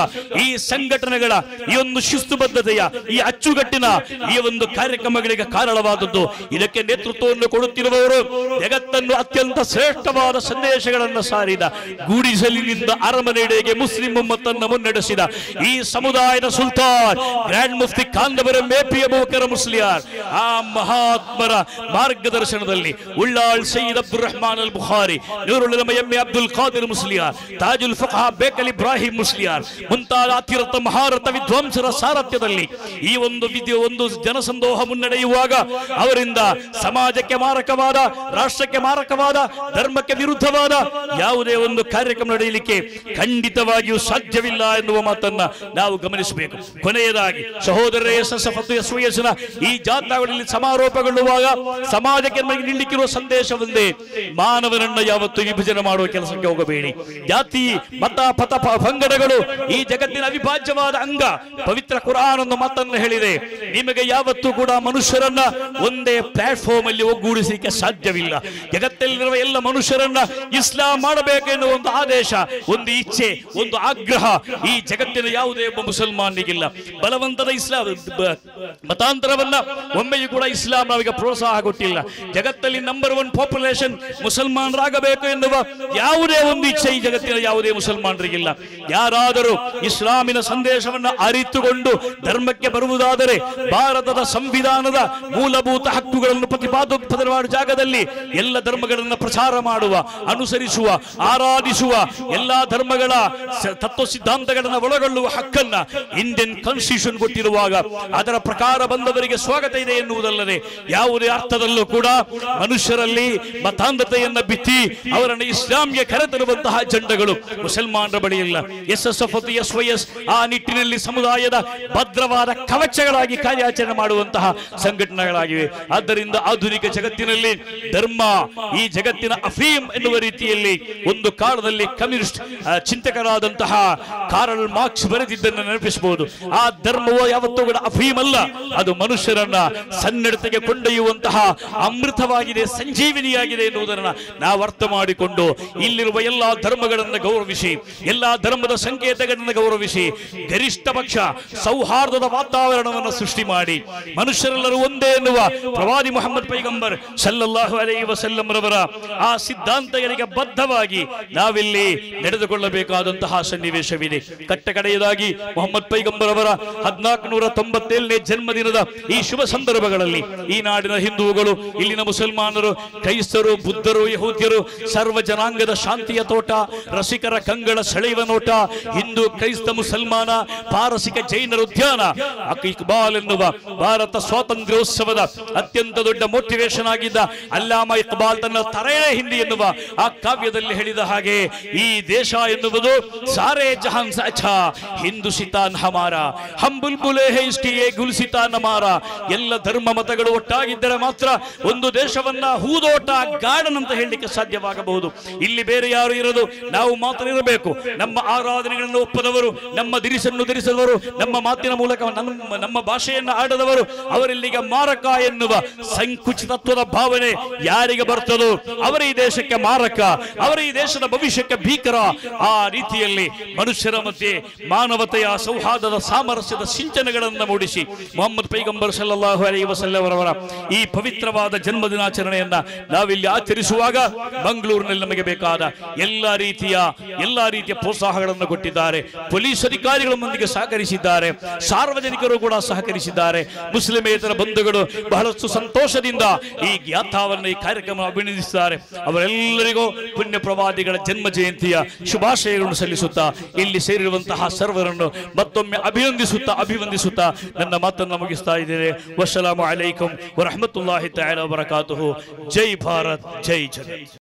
A: ಈ ಸಂಘಟನೆಗಳ ಈ ಒಂದು ಶಿಸ್ತುಬದ್ಧತೆಯ ಈ ಅಚ್ಚುಗಟ್ಟಿನ ಈ ಒಂದು ಕಾರ್ಯಕ್ರಮಗಳಿಗೆ ಕಾರಣವಾದದ್ದು ಇದಕ್ಕೆ ನೇತೃತ್ವವನ್ನು ಕೊಡುತ್ತಿರುವವರು ಜಗತ್ತನ್ನು ಅತ್ಯಂತ ಶ್ರೇಷ್ಠವಾದ ಸಂದೇಶಗಳನ್ನು ಸಾರಿದ ಗೂಡಿಸಲಿನಿಂದ ಅರಮನೆಡೆಗೆ ಮುಸ್ಲಿಂ ಉಮ್ಮತ್ತನ್ನು ಮುನ್ನಡೆಸಿದ ಈ ಸಮುದಾಯದ ಸುಲ್ತಾನ್ ಗ್ರ್ಯಾಂಡ್ ಮುಫ್ತಿ ಕಾಂದವರ ಮೇಪಿ ಅಬೂಕರ ಮುಸ್ಲಿಯಾರ್ ಆ ಮಹಾತ್ಮರ ಮಾರ್ಗದರ್ಶನದಲ್ಲಿ ಉಳ್ಳಾಳ್ ಸಯ್ಯದ್ ಅಬ್ದುಲ್ ರಹಮಾನ್ ಅಲ್ ಬುಖಾರಿ ನೂರುಲ್ ಉಲಮ ಎಮ್ಮೆ ಅಬ್ದುಲ್ ಖಾದಿರ್ ಮುಸ್ಲಿಯಾರ್ ತಾಜುಲ್ ಫಖಾ ಬೇಕಲ್ ಇಬ್ರಾಹಿಂ ಮುಸ್ಲಿಯಾರ್ ಮುಂತಾದ ಅತಿರಥ ಮಹಾರಥ ವಿದ್ವಾಂಸರ ಸಾರಥ್ಯದಲ್ಲಿ ಈ ಒಂದು ವಿದ್ಯೆ ಒಂದು ಜನಸಂದೋಹ ಮುನ್ನಡೆಯುವಾಗ ಅವರಿಂದ ಸಮಾಜಕ್ಕೆ ಮಾರಕವಾದ ರಾಷ್ಟ್ರಕ್ಕೆ ಮಾರಕವಾದ ಧರ್ಮಕ್ಕೆ ವಿರುದ್ಧವಾದ ಯಾವುದೇ ಒಂದು ಕಾರ್ಯಕ್ರಮ ನಡೆಯಲಿಕ್ಕೆ ಖಂಡಿತವಾಗಿಯೂ ಸಾಧ್ಯವಿಲ್ಲ ಎನ್ನುವ ಮಾತನ್ನ ನಾವು ಗಮನಿಸಬೇಕು ಕೊನೆಯದಾಗಿ ಸಹೋದರ ಎಸ್ ಎಸ್ ಮತ್ತು ಎಸ್ ವೈ ಎಸ್ನ ಈ ಜಾಥಾಗಳಲ್ಲಿ ಸಮಾರೋಪಗೊಳ್ಳುವಾಗ ಸಮಾಜಕ್ಕೆ ನಮಗೆ ನೀಡಲಿಕ್ಕಿರುವ ಸಂದೇಶ ಒಂದೇ ಮಾನವನನ್ನ ಯಾವತ್ತು ವಿಭಜನೆ ಮಾಡುವ ಕೆಲಸಕ್ಕೆ ಹೋಗಬೇಡಿ ಜಾತಿ ಮತ ಪಥ ಪ- ಪಂಗಡಗಳು ಈ ಜಗತ್ತಿನ ಅವಿಭಾಜ್ಯವಾದ ಅಂಗ ಪವಿತ್ರ ಕುರಾನ್ ಒಂದು ಮಾತನ್ನು ಹೇಳಿದೆ ನಿಮಗೆ ಯಾವತ್ತೂ ಕೂಡ ಮನುಷ್ಯರನ್ನ ಒಂದೇ ಪ್ಲಾಟ್ಫಾರ್ಮ್ ಅಲ್ಲಿ ಒಗ್ಗೂಡಿಸಲಿಕ್ಕೆ ಸಾಧ್ಯವಿಲ್ಲ ಜಗತ್ತಲ್ಲಿರುವ ಎಲ್ಲ ಮನುಷ್ಯರನ್ನ ಇಸ್ಲಾಂ ಮಾಡಬೇಕು ಎನ್ನುವ ಒಂದು ಆದೇಶ ಒಂದು ಇಚ್ಛೆ ಒಂದು ಆಗ್ರಹ ಈ ಜಗತ್ತಿನ ಯಾವುದೇ ಒಬ್ಬ ಮುಸಲ್ಮಾನಿಗಿಲ್ಲ ಬಲವಂತದ ಇಸ್ಲಾಂ ಬ- ಮತಾಂತರವನ್ನ ಒಮ್ಮೆಯೂ ಕೂಡ ಇಸ್ಲಾಂ ನಾವೀಗ ಪ್ರೋತ್ಸಾಹ ಕೊಟ್ಟಿಲ್ಲ ಜಗತ್ತಲ್ಲಿ ನಂಬರ್ ಒನ್ ಪಾಪ್ಯುಲೇಷನ್ ಮುಸಲ್ಮಾನರಾಗಬೇಕು ಎನ್ನುವ ಯಾವುದೇ ಒಂದು ಇಚ್ಛೆ ಈ ಜಗತ್ತಿನ ಯಾವುದೇ ಮುಸಲ್ಮಾನರಿಗಿಲ್ಲ ಯಾರಾದರೂ ಇಸ್ಲಾಮಿನ ಸಂದೇಶವನ್ನ ಅರಿತುಕೊಂಡು ಧರ್ಮಕ್ಕೆ ಬರುವುದಾದರೆ ಭಾರತದ ಸಂವಿಧಾನದ ಮೂಲಭೂತ ಹಕ್ಕುಗಳನ್ನು ಪ್ರತಿಪಾದನೆ ಮಾಡುವ ಜಾಗದಲ್ಲಿ ಎಲ್ಲ ಧರ್ಮಗಳನ್ನು ಪ್ರಚಾರ ಮಾಡುವ ಅನುಸರಿಸುವ ಆರಾಧಿಸುವ ಎಲ್ಲಾ ಧರ್ಮಗಳ ಸ- ತತ್ವ ಸಿದ್ಧಾಂತಗಳನ್ನು ಒಳಗೊಳ್ಳುವ ಹಕ್ಕನ್ನ ಇಂಡಿಯನ್ ಕಾನ್ಸ್ಟಿಟ್ಯೂಷನ್ ಕೊಟ್ಟಿರುವಾಗ ಅದರ ಪ್ರಕಾರ ಬಂದವರಿಗೆ ಸ್ವಾಗತ ಇದೆ ಎನ್ನುವುದಲ್ಲದೆ ಯಾವುದೇ ಅರ್ಥದಲ್ಲೂ ಕೂಡ ಮನುಷ್ಯರಲ್ಲಿ ಮತಾಂಧತೆಯನ್ನ ಬಿತ್ತಿ ಅವರನ್ನು ಇಸ್ಲಾಂಗೆ ಕರೆತರುವಂತಹ ಜಂಡಗಳು ಮುಸಲ್ಮಾನರ ಬಳಿ ಇಲ್ಲ S S F S Y S ಆ ನಿಟ್ಟಿನಲ್ಲಿ ಸಮುದಾಯದ ಭದ್ರವಾದ ಕವಚಗಳಾಗಿ ಕಾರ್ಯಾಚರಣೆ ಮಾಡುವಂತಹ ಸಂಘಟನೆಗಳಾಗಿವೆ ಆದ್ದರಿಂದ ಆಧುನಿಕ ಜಗತ್ತಿನಲ್ಲಿ ಧರ್ಮ ಈ ಜಗತ್ತಿನ ಅಫೀಮ್ ಎನ್ನುವ ರೀತಿಯಲ್ಲಿ ಒಂದು ಕಾಲದಲ್ಲಿ ಕಮ್ಯುನಿಸ್ಟ್ ಆ, ಚಿಂತಕರಾದಂತಹ ಕಾರಲ್ ಮಾರ್ಕ್ಸ್ ಬರೆದಿದ್ದನ್ನು ನೆನಪಿಸಬಹುದು ಆ ಧರ್ಮವು ಯಾವತ್ತೂ ಕೂಡ ಅಫೀಮ್ ಅಲ್ಲ ಅದು ಮನುಷ್ಯರನ್ನ ಸನ್ನಡತೆಗೆ ಕೊಂಡೊಯ್ಯುವಂತಹ ಅಮೃತವಾಗಿದೆ ಸಂಜೀವಿನಿಯಾಗಿದೆ ಎನ್ನುವುದನ್ನು ನಾವು ಅರ್ಥ ಮಾಡಿಕೊಂಡು ಇಲ್ಲಿರುವ ಎಲ್ಲಾ ಧರ್ಮಗಳನ್ನು ಗೌರವಿಸಿ ಎಲ್ಲಾ ಧರ್ಮದ ಸಂಕೇತಗಳನ್ನು ಗೌರವಿಸಿ ಗರಿಷ್ಠ ಪಕ್ಷ ಸೌಹಾರ್ದದ ವಾತಾವರಣವನ್ನು ಸೃಷ್ಟಿ ಮಾಡಿ ಮನುಷ್ಯರೆಲ್ಲರೂ ಒಂದೇ ಎನ್ನುವ ಪ್ರವಾದಿ ಮೊಹಮ್ಮದ್ ಪೈಗಂಬರ್ ಸಲ್ಲಲ್ಲಾಹು ಅಲೈಹಿ ವಸಲ್ಲಂ ರವರ ಆ ಸಿದ್ಧಾಂತಗಳಿಗೆ ಬದ್ಧವಾಗಿ ನಾವಿಲ್ಲಿ ನಡೆದುಕೊಳ್ಳಬೇಕಾದಂತಹ ಸನ್ನಿವೇಶವಿದೆ ಕಟ್ಟ ಕಡೆಯದಾಗಿ ಮೊಹಮ್ಮದ್ ಪೈಗಂಬರ್ ಅವರ ಹದಿನಾಲ್ಕು ನೂರ ತೊಂಬತ್ತೇಳನೇ ಜನ್ಮದಿನದ ಈ ಶುಭ ಸಂದರ್ಭಗಳಲ್ಲಿ ಈ ನಾಡಿನ ಹಿಂದೂಗಳು ಇಲ್ಲಿನ ಮುಸಲ್ಮಾನರು ಕ್ರೈಸ್ತರು ಬುದ್ಧರು ಯಹೂದ್ಯರು ಸರ್ವ ಜನಾಂಗದ ಶಾಂತಿಯ ತೋಟ ರಸಿಕರ ಕಂಗಳ ಸೆಳೆಯುವ ನೋಟ ಹಿಂದೂ ಕ್ರೈಸ್ತ ಮುಸಲ್ಮಾನ ಪಾರಸಿಕ ಜೈನರ ಉದ್ಯಾನ ಅಕ್ ಇಕ್ಬಾಲ್ ಎನ್ನುವ ಭಾರತ ಸ್ವಾತಂತ್ರ್ಯೋತ್ಸವದ ಅತ್ಯಂತ ದೊಡ್ಡ ಮೋಟಿವೇಶನ್ ಆಗಿದ್ದ ಅಲ್ಲಾಮ ಇಕ್ಬಾಲ್ ತನ್ನ ತರೆಯ ಹಿಂದಿ ಎನ್ನುವ ಆ ಕಾವ್ಯದಲ್ಲಿ ಹೇಳಿದ ಹಾಗೆ ಈ ದೇಶ ಎನ್ನುವುದು ಸಾರೇ ಜಹಾನ್ ಸೆ ಅಚ್ಚಾ ಹಿಂದುಸಿತಾನ್ ಹಮಾರ ಹಮ್ ಬುಲ್ಬುಲೆ ಹೇ ಇಷ್ಟಿಯೇ ಗುಲ್ಸಿತಾನ್ ಹಮಾರ ಎಲ್ಲ ಧರ್ಮ ಮತಗಳು ಒಟ್ಟಾಗಿದ್ದರೆ ಮಾತ್ರ ಒಂದು ದೇಶವನ್ನ ಹೂದೋಟ ಗಾರ್ಡನ್ ಅಂತ ಹೇಳಲಿಕ್ಕೆ ಸಾಧ್ಯವಾಗಬಹುದು ಇಲ್ಲಿ ಬೇರೆ ಯಾರು ಇರೋದು ನಾವು ಮಾತ್ರ ಇರಬೇಕು ನಮ್ಮ ಆರಾಧನೆಗಳನ್ನು ಒಪ್ಪದವರು ನಮ್ಮ ದಿರಿಸನ್ನು ಧರಿಸದವರು ನಮ್ಮ ಮಾತಿನ ಮೂಲಕ ನಮ್ಮ ನಮ್ಮ ಭಾಷೆಯನ್ನು ಆಡದವರು ಅವರಿಲ್ಲಿಗೆ ಮಾರಕ ಎನ್ನುವ ಸಂಕುಚಿತತ್ವದ ಭಾವನೆ ಯಾರಿಗೆ ಬರ್ತದೋ ಅವರ ಈ ದೇಶಕ್ಕೆ ಮಾರಕ ಅವರ ಈ ದೇಶದ ಭವಿಷ್ಯಕ್ಕೆ ಭೀಕರ ಆ ರೀತಿಯಲ್ಲಿ ಮನುಷ್ಯರ ಮಧ್ಯೆ ಮಾನವತೆಯ ಸೌಹಾರ್ದದ ಸಾಮರಸ್ಯದ ಸಿಂಚನೆಗಳನ್ನು ಮೂಡಿಸಿ ಮೊಹಮ್ಮದ್ ಪೈಗಂಬರ್ ಸಲ್ಲಲ್ಲಾಹು ಅಲೈಹಿ ವಸಲ್ಲಂ ಅವರ ಈ ಪವಿತ್ರವಾದ ಜನ್ಮ ದಿನಾಚರಣೆಯನ್ನ ನಾವಿಲ್ಲಿ ಆಚರಿಸುವಾಗ ಮಂಗಳೂರಿನಲ್ಲಿ ನಮಗೆ ಬೇಕಾದ ಎಲ್ಲ ರೀತಿಯ ಎಲ್ಲ ರೀತಿಯ ಪ್ರೋತ್ಸಾಹಗಳನ್ನು ಕೊಟ್ಟಿದ್ದಾರೆ ಪೊಲೀಸ್ ಅಧಿಕಾರಿಗಳ ಮುಂದಿಗೆ ಸಹಕರಿಸಿದ್ದಾರೆ ಸಾರ್ವಜನಿಕರು ಕೂಡ ಸಹಕರಿಸಿದ್ದಾರೆ ಮುಸ್ಲಿಮೇತರ ಬಂಧುಗಳು ಬಹಳಷ್ಟು ಸಂತೋಷದಿಂದ ಈ ಜ್ಞಾತಾವನ್ನು ಈ ಕಾರ್ಯಕ್ರಮ ಅಭಿನಂದಿಸಿದ್ದಾರೆ ಅವರೆಲ್ಲರಿಗೂ ಪುಣ್ಯ ಪ್ರವಾದಿಗಳ ಜನ್ಮ ಜಯಂತಿಯ ಶುಭಾಶಯಗಳನ್ನು ಸಲ್ಲಿಸುತ್ತಾ ಇಲ್ಲಿ ಸೇರಿರುವಂತಹ ಸರ್ವರನ್ನು ಮತ್ತೊಮ್ಮೆ ಅಭಿನಂದಿಸುತ್ತಾ ಅಭಿವಂದಿಸುತ್ತಾ ನನ್ನ ಮಾತನ್ನು ಮುಗಿಸ್ತಾ ಇದ್ದೇನೆ ವಸಲಾಮು ಅಲೈಕುಂ ವರಹಮತುಲ್ಲಾಹಿ ತಆಲಾ ವಬರಕಾತುಹು ಜೈ ಭಾರತ್ ಜೈ ಜಗತ್